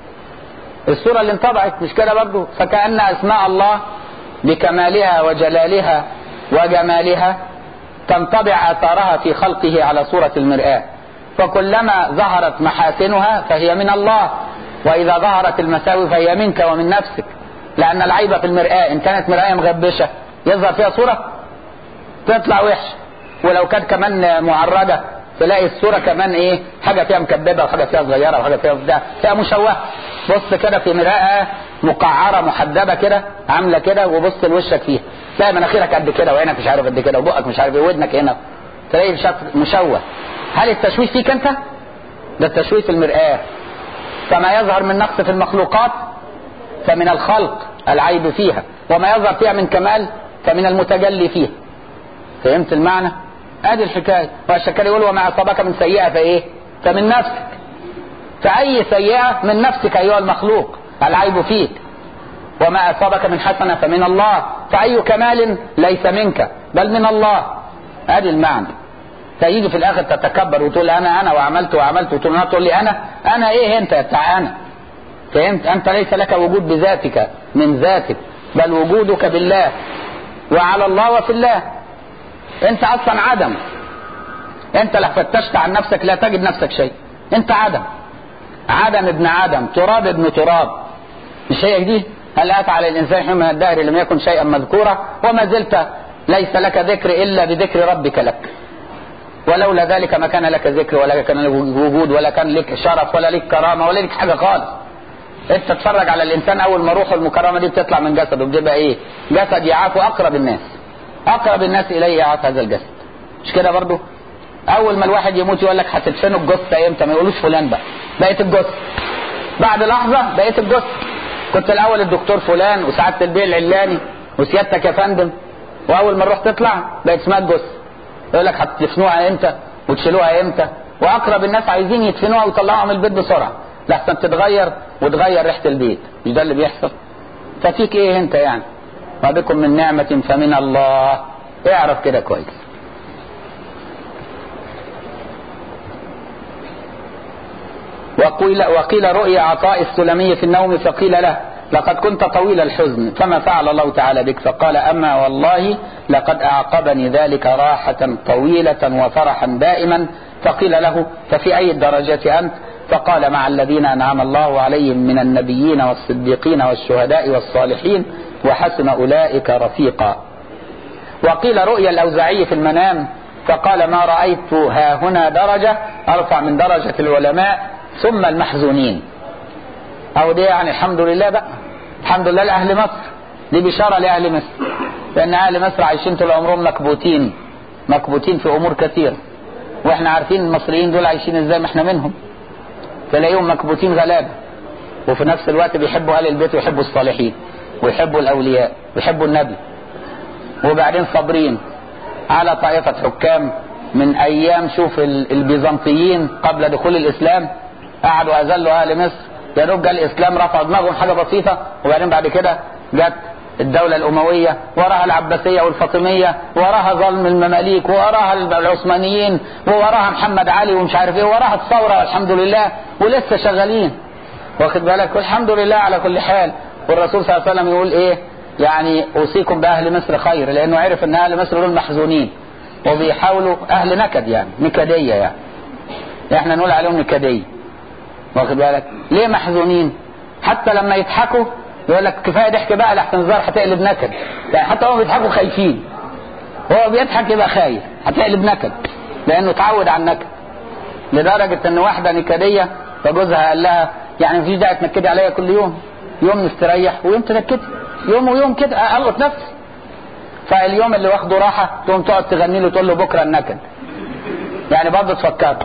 الصورة اللي انطبعت مش كده برضو فكأن أسماء الله بكمالها وجلالها وجمالها تنطبع آثارها في خلقه على صورة المرآة فكلما ظهرت محاسنها فهي من الله وإذا ظهرت المساوي فهي منك ومن نفسك لأن العيب في المرآة إن كانت مرآة مغبشة يظهر فيها صورة تطلع وحش ولو كانت كمان معرجة تلاقي الصورة كمان ايه حاجة فيها مكببة وحاجة فيها صغيرة وحاجة فيها ده فيها مشوهة بص كده في مرآة مقعرة محدبة كده عاملة كده وبص لوشك فيها تلاقي مناخيرك قد كده وعينك مش عارف قد كده وبقك مش عارف ايه ودنك هنا تلاقي شكل مشوه هل التشويه فيك انت؟ ده التشويه في المرآة فما يظهر من نقص في المخلوقات فمن الخلق العيب فيها وما يظهر فيها من كمال فمن المتجلي فيها فهمت المعنى؟ ادي الحكايه والشكال يقول وما اصابك من سيئه فايه فمن نفسك فاي سيئه من نفسك ايها المخلوق العيب فيك وما اصابك من حسنه فمن الله فاي كمال ليس منك بل من الله ادي المعنى فيجي في الاخر تتكبر وتقول انا انا وعملت وعملت وتقول انا تقول لي انا انا ايه انت يا بتاع انا فهمت انت ليس لك وجود بذاتك من ذاتك بل وجودك بالله وعلى الله وفي الله انت اصلا عدم انت لو فتشت عن نفسك لا تجد نفسك شيء انت عدم عدم ابن عدم تراب ابن تراب مش هي دي هل اتى على الانسان حين من الدهر لم يكن شيئا مذكورا وما زلت ليس لك ذكر الا بذكر ربك لك ولولا ذلك ما كان لك ذكر ولا كان لك وجود ولا كان لك شرف ولا لك كرامه ولا لك حاجه خالص انت تتفرج على الانسان اول ما روحه المكرمه دي بتطلع من جسده بتبقى ايه جسد يعافو اقرب الناس اقرب الناس اليه يعاف هذا الجسد مش كده برضو اول ما الواحد يموت يقول لك هتدفنوا الجثه امتى ما يقولوش فلان بقى بقيت الجثه بعد لحظه بقيت الجثه كنت الاول الدكتور فلان وسعاده البيه العلاني وسيادتك يا فندم واول ما الروح تطلع بقت اسمها الجثه يقول لك هتدفنوها امتى وتشيلوها امتى واقرب الناس عايزين يدفنوها ويطلعوها من البيت بسرعه لحسن تتغير وتغير ريحه البيت مش ده اللي بيحصل ففيك ايه انت يعني ما بكم من نعمة فمن الله اعرف كده كويس وقيل, وقيل رؤيا عطاء السلمي في النوم فقيل له لقد كنت طويل الحزن فما فعل الله تعالى بك فقال أما والله لقد أعقبني ذلك راحة طويلة وفرحا دائما فقيل له ففي أي الدرجات أنت فقال مع الذين أنعم الله عليهم من النبيين والصديقين والشهداء والصالحين وحسن أولئك رفيقا وقيل رؤيا الأوزاعي في المنام فقال ما رأيت ها هنا درجة أرفع من درجة العلماء ثم المحزونين أو دي يعني الحمد لله بقى الحمد لله لأهل مصر دي بشارة لأهل مصر لأن أهل مصر عايشين طول عمرهم مكبوتين مكبوتين في أمور كثيرة وإحنا عارفين المصريين دول عايشين إزاي ما إحنا منهم تلاقيهم مكبوتين غلابة وفي نفس الوقت بيحبوا أهل البيت ويحبوا الصالحين ويحبوا الأولياء ويحبوا النبي وبعدين صابرين على طائفة حكام من أيام شوف البيزنطيين قبل دخول الإسلام قعدوا أذلوا أهل مصر يا دوب جه الإسلام رفع دماغهم حاجة بسيطة وبعدين بعد كده جت الدولة الأموية وراها العباسية والفاطمية وراها ظلم المماليك وراها العثمانيين وراها محمد علي ومش عارف ايه وراها الثورة والحمد لله ولسه شغالين واخد بالك والحمد لله على كل حال والرسول صلى الله عليه وسلم يقول ايه يعني اوصيكم باهل مصر خير لانه عرف ان اهل مصر دول محزونين وبيحاولوا اهل نكد يعني نكديه يعني احنا نقول عليهم نكديه واخد بالك ليه محزونين حتى لما يضحكوا يقول لك كفايه ضحك بقى لحسن الزار هتقلب نكد يعني حتى هم بيضحكوا خايفين هو بيضحك يبقى خايف هتقلب نكد لانه اتعود على النكد لدرجه ان واحده نكديه فجوزها قال لها يعني مفيش داعي تنكدي عليا كل يوم يوم نستريح ويوم تنكدي يوم ويوم كده القط نفسي فاليوم اللي واخده راحه تقوم تقعد تغني له تقول له بكره النكد يعني برضه تفكر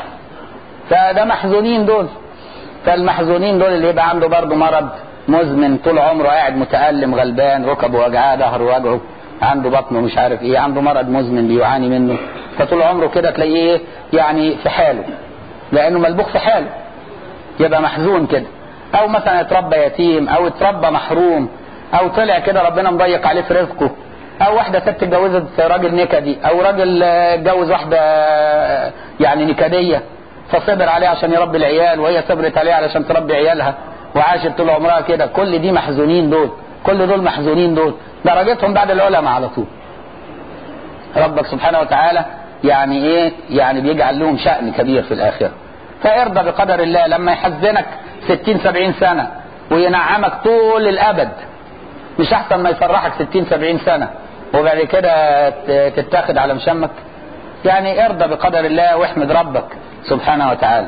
فده محزونين دول فالمحزونين دول اللي يبقى عنده برضه مرض مزمن طول عمره قاعد متألم غلبان ركبه وجعاه ظهره وجعه عنده بطنه مش عارف ايه عنده مرض مزمن بيعاني منه فطول عمره كده تلاقيه ايه يعني في حاله لانه ملبوخ في حاله يبقى محزون كده او مثلا اتربى يتيم او اتربى محروم او طلع كده ربنا مضيق عليه في رزقه او واحده ست اتجوزت راجل نكدي او راجل آه، اتجوز واحده آه، يعني نكديه فصبر عليه عشان يربي العيال وهي صبرت عليه علشان تربي عيالها وعاشت طول عمرها كده كل دي محزونين دول كل دول محزونين دول درجتهم بعد العلماء على طول ربك سبحانه وتعالى يعني ايه يعني بيجعل لهم شأن كبير في الآخرة فارضى بقدر الله لما يحزنك ستين سبعين سنة وينعمك طول الأبد مش أحسن ما يفرحك ستين سبعين سنة وبعد كده ت- تتاخد على مشمك يعني ارضى بقدر الله واحمد ربك سبحانه وتعالى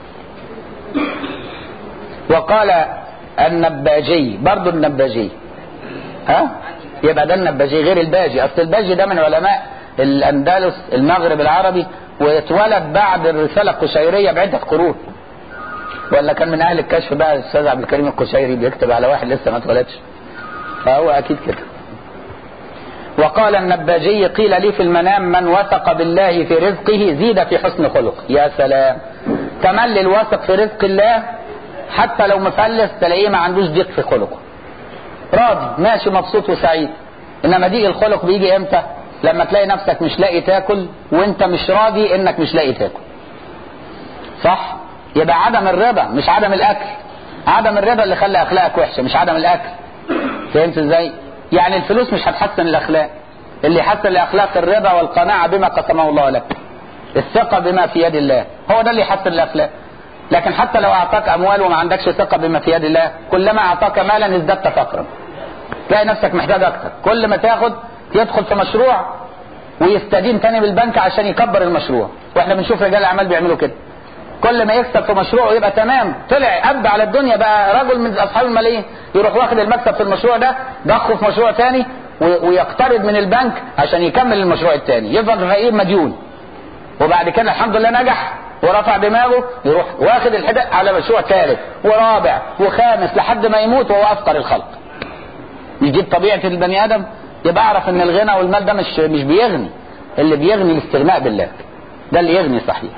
وقال النباجي برضو النباجي ها يبقى ده النباجي غير الباجي اصل الباجي ده من علماء الاندلس المغرب العربي واتولد بعد الرساله القشيريه بعده قرون ولا كان من اهل الكشف بقى الاستاذ عبد الكريم القشيري بيكتب على واحد لسه ما اتولدش فهو اكيد كده وقال النباجي قيل لي في المنام من وثق بالله في رزقه زيد في حسن خلق يا سلام تملي الواثق في رزق الله حتى لو مفلس تلاقيه ما عندوش ضيق في خلقه راضي ماشي مبسوط وسعيد انما ضيق الخلق بيجي امتى لما تلاقي نفسك مش لاقي تاكل وانت مش راضي انك مش لاقي تاكل صح يبقى عدم الرضا مش عدم الاكل عدم الرضا اللي خلى اخلاقك وحشه مش عدم الاكل فهمت ازاي يعني الفلوس مش هتحسن الاخلاق اللي يحسن الاخلاق الرضا والقناعه بما قسمه الله لك الثقه بما في يد الله هو ده اللي يحسن الاخلاق لكن حتى لو اعطاك اموال وما عندكش ثقه بما في يد الله كلما اعطاك مالا ازددت فقرا تلاقي نفسك محتاج اكتر كل ما تاخد يدخل في مشروع ويستدين تاني بالبنك عشان يكبر المشروع واحنا بنشوف رجال الاعمال بيعملوا كده كل ما يكسب في مشروع يبقى تمام طلع اب على الدنيا بقى رجل من اصحاب الملايين يروح واخد المكسب في المشروع ده ضخه في مشروع تاني و- ويقترض من البنك عشان يكمل المشروع التاني يفضل فقير مديون وبعد كده الحمد لله نجح ورفع دماغه يروح واخد الحدق على مشروع ثالث ورابع وخامس لحد ما يموت وهو افقر الخلق مش دي طبيعه البني ادم يبقى اعرف ان الغنى والمال ده مش مش بيغني اللي بيغني الاستغناء بالله ده اللي يغني صحيح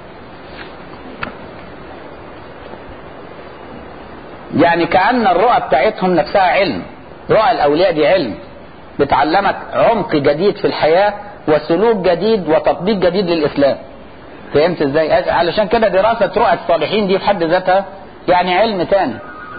يعني كأن الرؤى بتاعتهم نفسها علم رؤى الأولياء دي علم بتعلمك عمق جديد في الحياة وسلوك جديد وتطبيق جديد للإسلام فهمت ازاي علشان كده دراسة رؤى الصالحين دي في حد ذاتها يعني علم تاني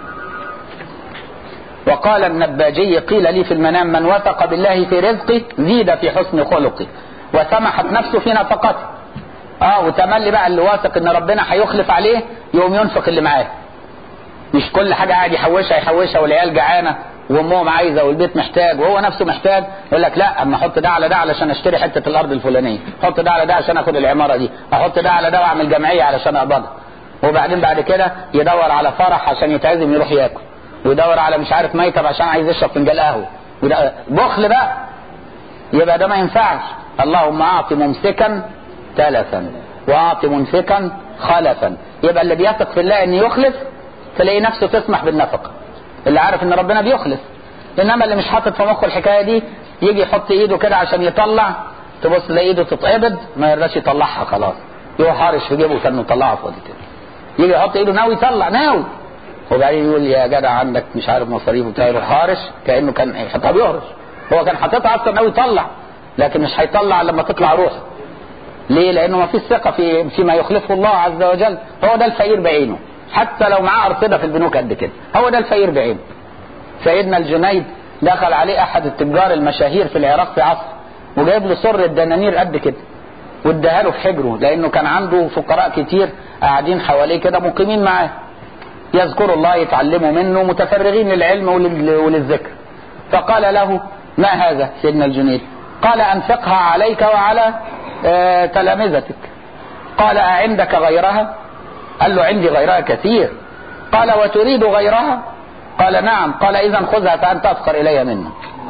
وقال النباجي قيل لي في المنام من وثق بالله في رزقه زيد في حسن خلقه وسمحت نفسه في نفقته اه وتملي بقى اللي واثق ان ربنا هيخلف عليه يقوم ينفق اللي معاه مش كل حاجه قاعد يحوشها يحوشها والعيال جعانه وامهم عايزه والبيت محتاج وهو نفسه محتاج يقول لك لا اما احط ده على ده علشان اشتري حته الارض الفلانيه احط ده على ده عشان اخد العماره دي احط ده على ده واعمل جمعيه علشان اقبضها وبعدين بعد كده يدور على فرح عشان يتعزم يروح ياكل ويدور على مش عارف ميتب عشان عايز يشرب فنجان قهوه وده بخل بقى يبقى ده ما ينفعش اللهم اعط ممسكا تلفا واعط منفقا خلفا يبقى اللي بيثق في الله ان يخلف تلاقي نفسه تسمح بالنفقه اللي عارف ان ربنا بيخلف انما اللي مش حاطط في مخه الحكايه دي يجي يحط ايده كده عشان يطلع تبص تلاقي ايده تتقبض ما يرضاش يطلعها خلاص يروح حارش في جيبه كانه يطلعها فاضي كده يجي يحط ايده ناوي يطلع ناوي وبعدين يقول يا جدع عندك مش عارف مصاريف وبتاع يروح حارش كانه كان يحطها بيهرش هو كان حاططها اصلا ناوي يطلع لكن مش هيطلع لما تطلع روحه ليه؟ لانه ما فيش ثقه في فيما يخلفه الله عز وجل هو ده الفقير بعينه حتى لو معاه ارصده في البنوك قد كده هو ده الفقير بعينه سيدنا الجنيد دخل عليه احد التجار المشاهير في العراق في عصر وجايب له سر الدنانير قد كده واداها له في حجره لانه كان عنده فقراء كتير قاعدين حواليه كده مقيمين معاه يذكروا الله يتعلموا منه متفرغين للعلم ولل- وللذكر فقال له ما هذا سيدنا الجنيد قال انفقها عليك وعلى آه، تلامذتك قال أعندك غيرها قال له عندي غيرها كثير قال وتريد غيرها قال نعم قال إذا خذها فأنت أفقر إلي منه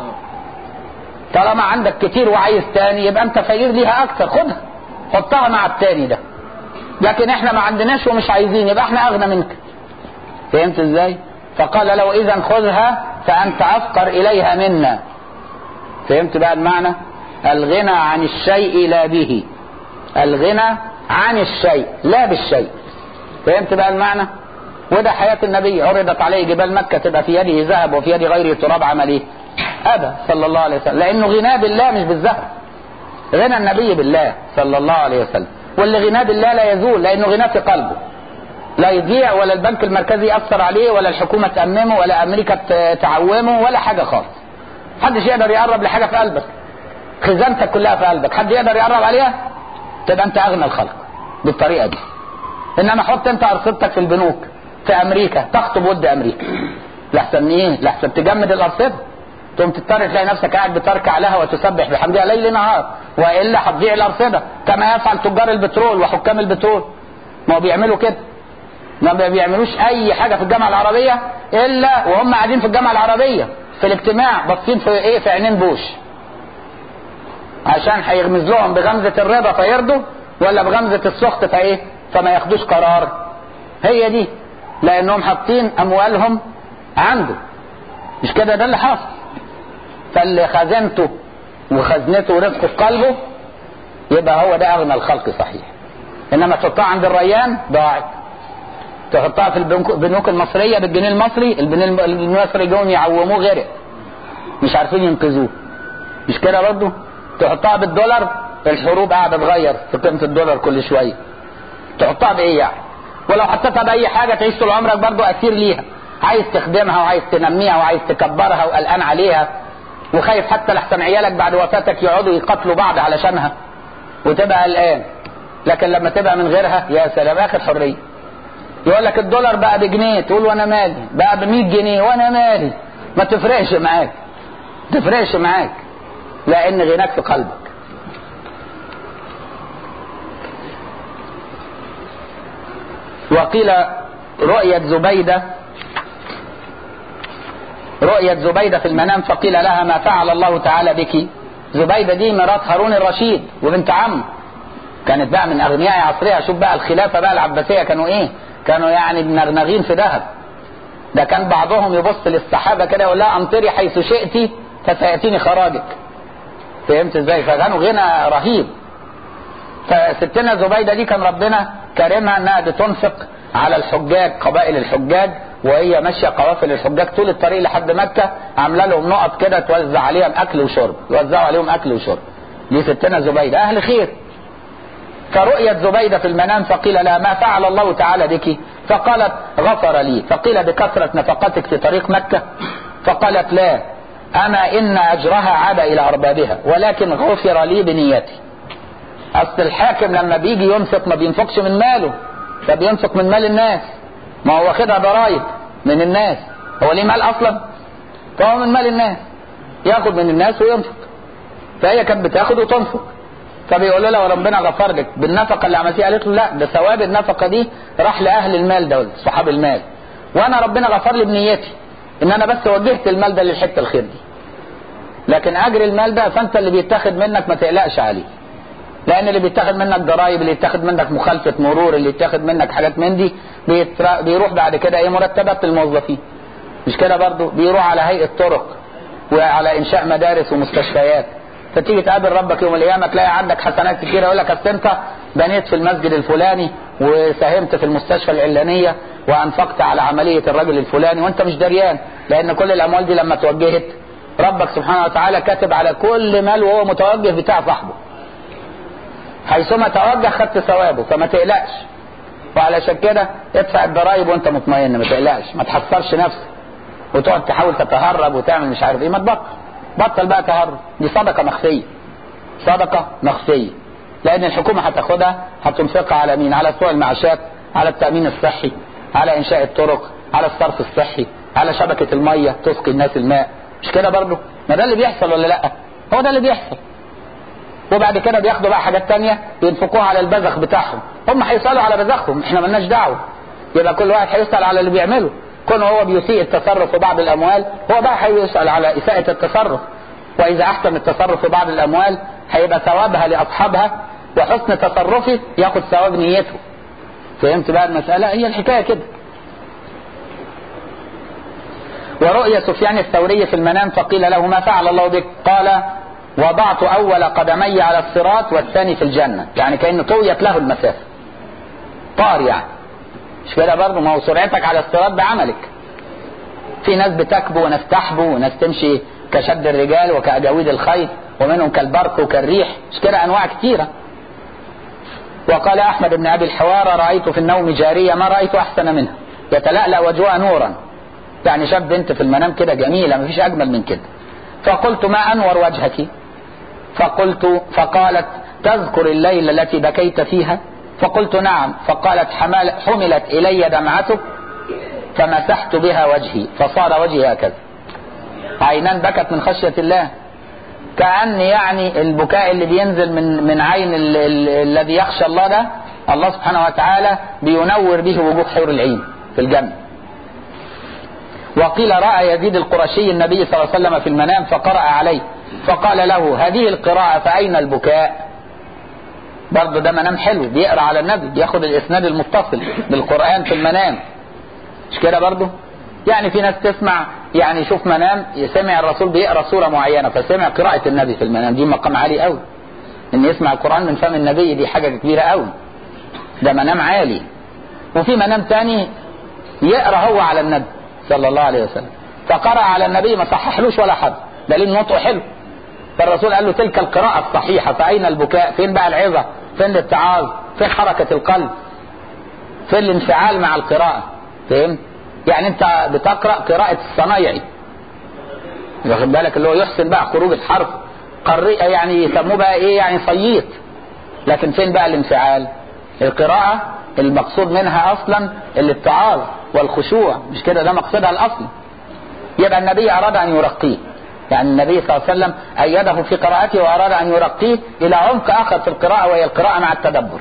طالما عندك كتير وعايز تاني يبقى أنت فقير ليها أكثر خدها حطها مع التاني ده لكن احنا ما عندناش ومش عايزين يبقى احنا أغنى منك فهمت ازاي فقال له إذا خذها فأنت أفقر إليها منا فهمت بقى المعنى الغنى عن الشيء لا به الغنى عن الشيء لا بالشيء فهمت بقى المعنى وده حياة النبي عرضت عليه جبال مكة تبقى في يده ذهب وفي يد غيره تراب عمل ايه ابى صلى الله عليه وسلم لانه غناه بالله مش بالذهب غنى النبي بالله صلى الله عليه وسلم واللي غناه بالله لا يزول لانه غناه في قلبه لا يضيع ولا البنك المركزي ياثر عليه ولا الحكومه تاممه ولا امريكا ت- تعومه ولا حاجه خالص محدش يقدر يقرب لحاجه في قلبك خزانتك كلها في قلبك حد يقدر يقرب عليها تبقى انت اغنى الخلق بالطريقه دي انما حط انت ارصدتك في البنوك في امريكا تخطب ود امريكا لحسن ايه لحسن تجمد الارصده تقوم تضطر تلاقي نفسك قاعد بتركع لها وتسبح بحمدها ليل نهار والا هتضيع الارصده كما يفعل تجار البترول وحكام البترول ما هو بيعملوا كده ما بيعملوش اي حاجه في الجامعه العربيه الا وهم قاعدين في الجامعه العربيه في الاجتماع باصين في ايه في عينين بوش عشان هيغمز لهم بغمزه الرضا فيرضوا ولا بغمزه السخط فايه فما ياخدوش قرار هي دي لانهم حاطين اموالهم عنده مش كده ده اللي حاصل فاللي خزنته وخزنته ورزقه في قلبه يبقى هو ده اغنى الخلق صحيح انما تحطها عند الريان ضاعت تحطها في البنك- البنوك المصريه بالجنيه المصري الجنيه الم- المصري جم يعوموه غرق مش عارفين ينقذوه مش كده برضه تحطها بالدولار الحروب قاعده تغير في قيمه الدولار كل شويه تحطها بايه يعني ولو حطيتها باي حاجه تعيش طول عمرك برضه اسير ليها عايز تخدمها وعايز تنميها وعايز تكبرها وقلقان عليها وخايف حتى لحسن عيالك بعد وفاتك يقعدوا يقاتلوا بعض علشانها وتبقى قلقان لكن لما تبقى من غيرها يا سلام اخر حريه يقول لك الدولار بقى بجنيه تقول وانا مالي بقى ب 100 جنيه وانا مالي ما تفرقش معاك تفرقش معاك لان غناك في قلبك وقيل رؤية زبيدة رؤية زبيدة في المنام فقيل لها ما فعل الله تعالى بك زبيدة دي مرات هارون الرشيد وبنت عم كانت بقى من اغنياء عصرها شوف بقى الخلافة بقى العباسية كانوا ايه كانوا يعني منغنغين في ذهب ده كان بعضهم يبص للسحابة كده يقول لها امطري حيث شئتي فسيأتيني خراجك فهمت ازاي فكانوا غنى رهيب فستنا زبيدة دي كان ربنا كرمها انها بتنفق على الحجاج قبائل الحجاج وهي ماشيه قوافل الحجاج طول الطريق لحد مكه عامله لهم نقط كده توزع عليهم اكل وشرب يوزعوا عليهم اكل وشرب دي ستنا زبيده اهل خير فرؤيت زبيده في المنام فقيل لها ما فعل الله تعالى بك فقالت غفر لي فقيل بكثره نفقتك في طريق مكه فقالت لا اما ان اجرها عاد الى اربابها ولكن غفر لي بنيتي اصل الحاكم لما بيجي ينفق ما بينفقش من ماله ده بينفق من مال الناس ما هو واخدها ضرايب من الناس هو ليه مال اصلا فهو من مال الناس ياخد من الناس وينفق فهي كانت بتاخد وتنفق فبيقول لها وربنا غفر لك بالنفقه اللي عملتيها قالت له لا ده ثواب النفقه دي راح لاهل المال دول صحاب المال وانا ربنا غفر لي بنيتي ان انا بس وجهت المال ده للحته الخير دي لكن اجر المال ده فانت اللي بيتاخد منك ما تقلقش عليه لان اللي بيتاخد منك ضرائب اللي يتاخد منك مخالفه مرور اللي يتاخد منك حاجات من دي بيتر... بيروح بعد كده ايه مرتبات للموظفين مش كده برضو بيروح على هيئه طرق وعلى انشاء مدارس ومستشفيات فتيجي تقابل ربك يوم القيامه تلاقي عندك حسنات كتيره يقول لك اصل انت بنيت في المسجد الفلاني وساهمت في المستشفى العلانيه وانفقت على عمليه الرجل الفلاني وانت مش دريان لان كل الاموال دي لما توجهت ربك سبحانه وتعالى كاتب على كل مال وهو متوجه بتاع صاحبه حيثما توجه خدت ثوابه فما تقلقش وعلشان كده ادفع الضرايب وانت مطمئن ما تقلقش ما تحصرش نفسك وتقعد تحاول تتهرب وتعمل مش عارف ايه ما تبطل بطل بقى تهرب دي صدقه مخفيه صدقه مخفيه لان الحكومه هتاخدها هتنفقها على مين على سوق المعاشات على التامين الصحي على انشاء الطرق على الصرف الصحي على شبكه الميه تسقي الناس الماء مش كده برضه ما ده اللي بيحصل ولا لا هو ده اللي بيحصل وبعد كده بياخدوا بقى حاجات تانية ينفقوها على البذخ بتاعهم هم هيسألوا على بذخهم احنا ملناش دعوة يبقى كل واحد هيسأل على اللي بيعمله كون هو بيسيء التصرف في بعض الأموال هو بقى هيسأل على إساءة التصرف وإذا أحسن التصرف في بعض الأموال هيبقى ثوابها لأصحابها وحسن تصرفه ياخد ثواب نيته فهمت بقى المسألة هي الحكاية كده ورؤيا سفيان الثوري في المنام فقيل له ما فعل الله بك قال وضعت أول قدمي على الصراط والثاني في الجنة يعني كأن طويت له المسافة طار يعني مش كده برضه ما هو سرعتك على الصراط بعملك في ناس بتكبو وناس تحبو وناس تمشي كشد الرجال وكأجاويد الخيل ومنهم كالبرق وكالريح مش كده أنواع كثيرة وقال أحمد بن أبي الحوار رأيت في النوم جارية ما رأيت أحسن منها يتلألأ وجهها نورا يعني شاف بنت في المنام كده جميلة مفيش أجمل من كده فقلت ما أنور وجهك فقلت فقالت تذكر الليلة التي بكيت فيها فقلت نعم فقالت حمل حملت إلي دمعتك فمسحت بها وجهي فصار وجهي هكذا عينان بكت من خشية الله كأن يعني البكاء اللي بينزل من من عين ال ال الذي يخشى الله ده الله سبحانه وتعالى بينور به وجوه حور العين في الجنة وقيل رأى يزيد القرشي النبي صلى الله عليه وسلم في المنام فقرأ عليه فقال له هذه القراءة فأين البكاء برضه ده منام حلو بيقرأ على النبي بياخد الإسناد المتصل بالقرآن في المنام مش كده برضه يعني في ناس تسمع يعني يشوف منام سمع الرسول بيقرا سوره معينه فسمع قراءه النبي في المنام دي مقام عالي قوي ان يسمع القران من فم النبي دي حاجه كبيره قوي ده منام عالي وفي منام تاني يقرا هو على النبي صلى الله عليه وسلم فقرا على النبي ما صححلوش ولا حد دليل نطقه حلو فالرسول قال له تلك القراءه الصحيحه فاين البكاء فين بقى العظه فين الاتعاظ فين حركه القلب فين الانفعال مع القراءه فهمت يعني انت بتقرا قراءه الصنايعي واخد بالك اللي هو يحسن بقى خروج الحرف قرئ يعني يسموه بقى ايه يعني صييط لكن فين بقى الانفعال القراءه المقصود منها اصلا الاتعاظ والخشوع مش كده ده مقصدها الاصلي يبقى النبي اراد ان يرقيه يعني النبي صلى الله عليه وسلم ايده في قراءته واراد ان يرقيه الى عمق اخر في القراءه وهي القراءه مع التدبر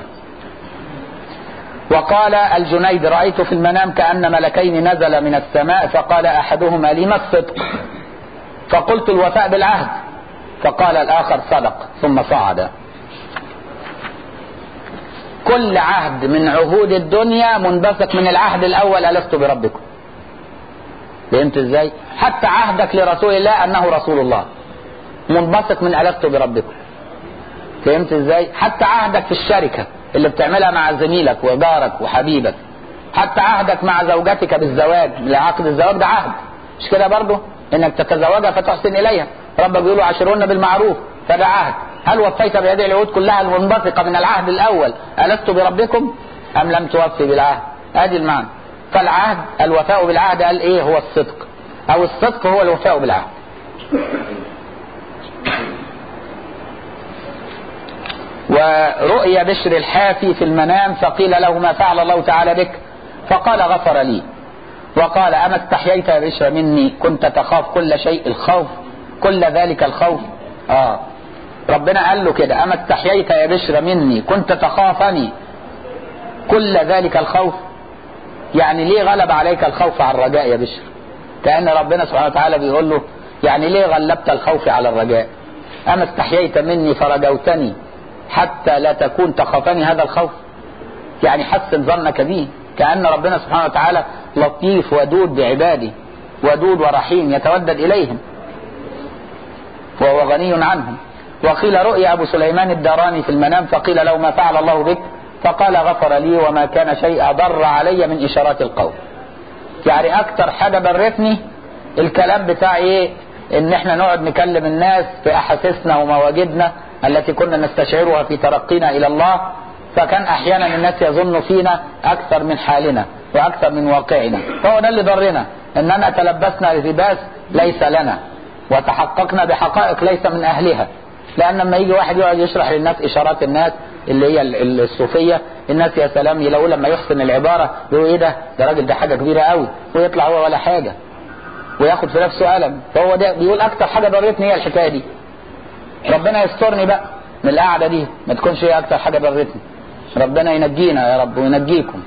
وقال الجنيد رأيت في المنام كأن ملكين نزل من السماء فقال أحدهما لما الصدق فقلت الوفاء بالعهد فقال الآخر صدق ثم صعد كل عهد من عهود الدنيا منبثق من العهد الأول ألست بربكم فهمت ازاي حتى عهدك لرسول الله أنه رسول الله منبثق من ألست بربكم فهمت ازاي حتى عهدك في الشركه اللي بتعملها مع زميلك وجارك وحبيبك حتى عهدك مع زوجتك بالزواج لعقد الزواج ده عهد مش كده برضه انك تتزوجها فتحسن اليها ربك بيقول عاشرون بالمعروف فده عهد هل وفيت بهذه العهود كلها المنبثقه من العهد الاول الست بربكم ام لم توفي بالعهد ادي المعنى فالعهد الوفاء بالعهد قال ايه هو الصدق او الصدق هو الوفاء بالعهد ورؤي بشر الحافي في المنام فقيل له ما فعل الله تعالى بك فقال غفر لي وقال أما استحييت يا بشر مني كنت تخاف كل شيء الخوف كل ذلك الخوف آه ربنا قال له كده أما استحييت يا بشر مني كنت تخافني كل ذلك الخوف يعني ليه غلب عليك الخوف على الرجاء يا بشر كأن ربنا سبحانه وتعالى بيقول له يعني ليه غلبت الخوف على الرجاء أما استحييت مني فرجوتني حتى لا تكون تخافني هذا الخوف يعني حسن ظنك بي كأن ربنا سبحانه وتعالى لطيف ودود بعباده ودود ورحيم يتودد إليهم وهو غني عنهم وقيل رؤيا أبو سليمان الداراني في المنام فقيل له ما فعل الله بك فقال غفر لي وما كان شيء أضر علي من إشارات القول يعني أكتر حاجة برتني الكلام بتاع إيه إن إحنا نقعد نكلم الناس في أحاسيسنا ومواجدنا التي كنا نستشعرها في ترقينا إلى الله فكان أحيانا الناس يظن فينا أكثر من حالنا وأكثر من واقعنا فهو ده اللي ضرنا أننا تلبسنا لباس ليس لنا وتحققنا بحقائق ليس من أهلها لأن لما يجي واحد يقعد يشرح للناس إشارات الناس اللي هي الصوفية الناس يا سلام يلاقوا لما يحسن العبارة يقولوا إيه ده ده راجل ده حاجة كبيرة قوي ويطلع هو ولا حاجة وياخد في نفسه ألم فهو ده بيقول أكثر حاجة ضرتني هي الحكاية دي ربنا يسترني بقى من القعدة دي ما تكونش هي أكثر حاجة ضرتني ربنا ينجينا يا رب وينجيكم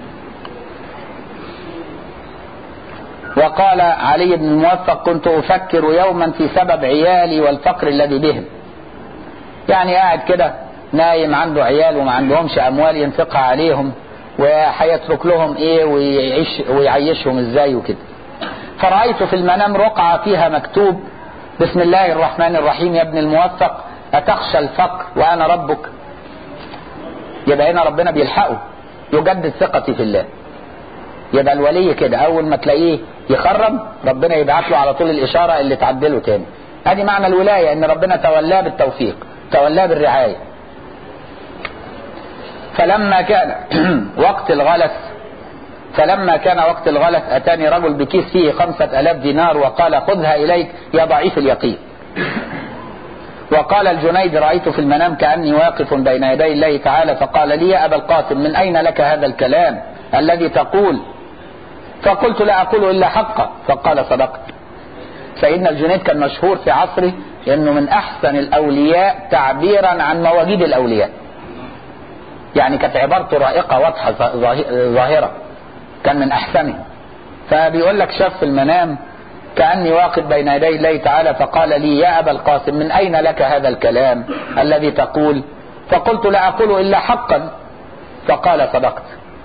وقال علي بن الموفق كنت أفكر يوما في سبب عيالي والفقر الذي بهم يعني قاعد كده نايم عنده عيال وما عندهمش أموال ينفقها عليهم وهيترك لهم ايه ويعيش ويعيشهم ازاي وكده فرأيت في المنام رقعة فيها مكتوب بسم الله الرحمن الرحيم يا ابن الموفق أتخشى الفقر وأنا ربك يبقى هنا ربنا بيلحقه يجدد ثقتي في الله يبقى الولي كده اول ما تلاقيه يخرب ربنا يبعت له على طول الاشاره اللي تعدله تاني ادي معنى الولايه ان ربنا تولاه بالتوفيق تولاه بالرعايه فلما كان وقت الغلس فلما كان وقت الغلس اتاني رجل بكيس فيه خمسة الاف دينار وقال خذها اليك يا ضعيف اليقين وقال الجنيد رأيت في المنام كأني واقف بين يدي الله تعالى فقال لي يا أبا القاسم من أين لك هذا الكلام الذي تقول فقلت لا أقول إلا حقا فقال صدقت سيدنا الجنيد كان مشهور في عصره انه من احسن الاولياء تعبيرا عن مواجيد الاولياء يعني كانت عبارته رائقه واضحه ظاهره كان من احسنه فبيقول لك شاف في المنام كاني واقف بين يدي الله تعالى فقال لي يا ابا القاسم من اين لك هذا الكلام الذي تقول فقلت لا اقول الا حقا فقال صدقت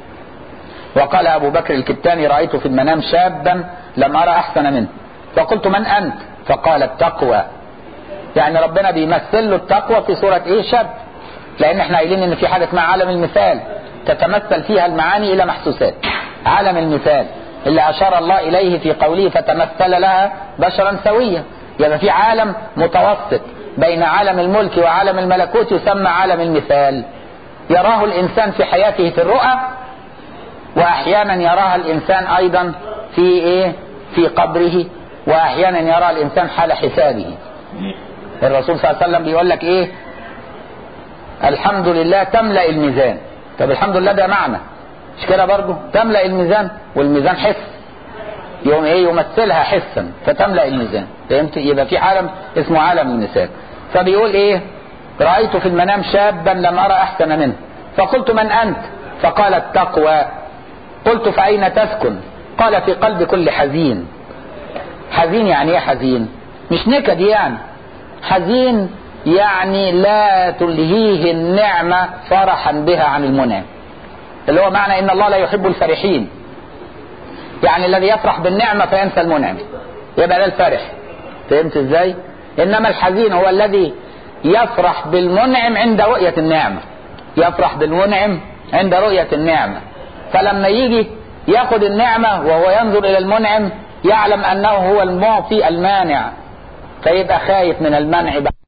وقال ابو بكر الكتاني رايت في المنام شابا لم ارى احسن منه فقلت من انت فقال التقوى يعني ربنا بيمثل له التقوى في صورة ايه شاب لان احنا قايلين ان في حاجة اسمها عالم المثال تتمثل فيها المعاني الى محسوسات عالم المثال اللي اشار الله اليه في قوله فتمثل لها بشرا سويا يبقى في عالم متوسط بين عالم الملك وعالم الملكوت يسمى عالم المثال يراه الانسان في حياته في الرؤى واحيانا يراها الانسان ايضا في ايه في قبره واحيانا يرى الانسان حال حسابه الرسول صلى الله عليه وسلم بيقول لك ايه الحمد لله تملا الميزان طب الحمد لله ده معنى مش كده برضه تملا الميزان والميزان حس يوم ايه يمثلها حسا فتملا الميزان فهمت يبقى في عالم اسمه عالم المثال فبيقول ايه رايت في المنام شابا لم ارى احسن منه فقلت من انت فقال التقوى قلت فاين تسكن قال في قلب كل حزين حزين يعني ايه حزين مش نكد يعني حزين يعني لا تلهيه النعمة فرحا بها عن المنعم اللي هو معنى ان الله لا يحب الفرحين يعني الذي يفرح بالنعمة فينسى المنعم يبقى ده الفرح فهمت ازاي انما الحزين هو الذي يفرح بالمنعم عند رؤية النعمة يفرح بالمنعم عند رؤية النعمة فلما يجي ياخد النعمة وهو ينظر الى المنعم يعلم انه هو المعطي المانع فيبقى خايف من المنع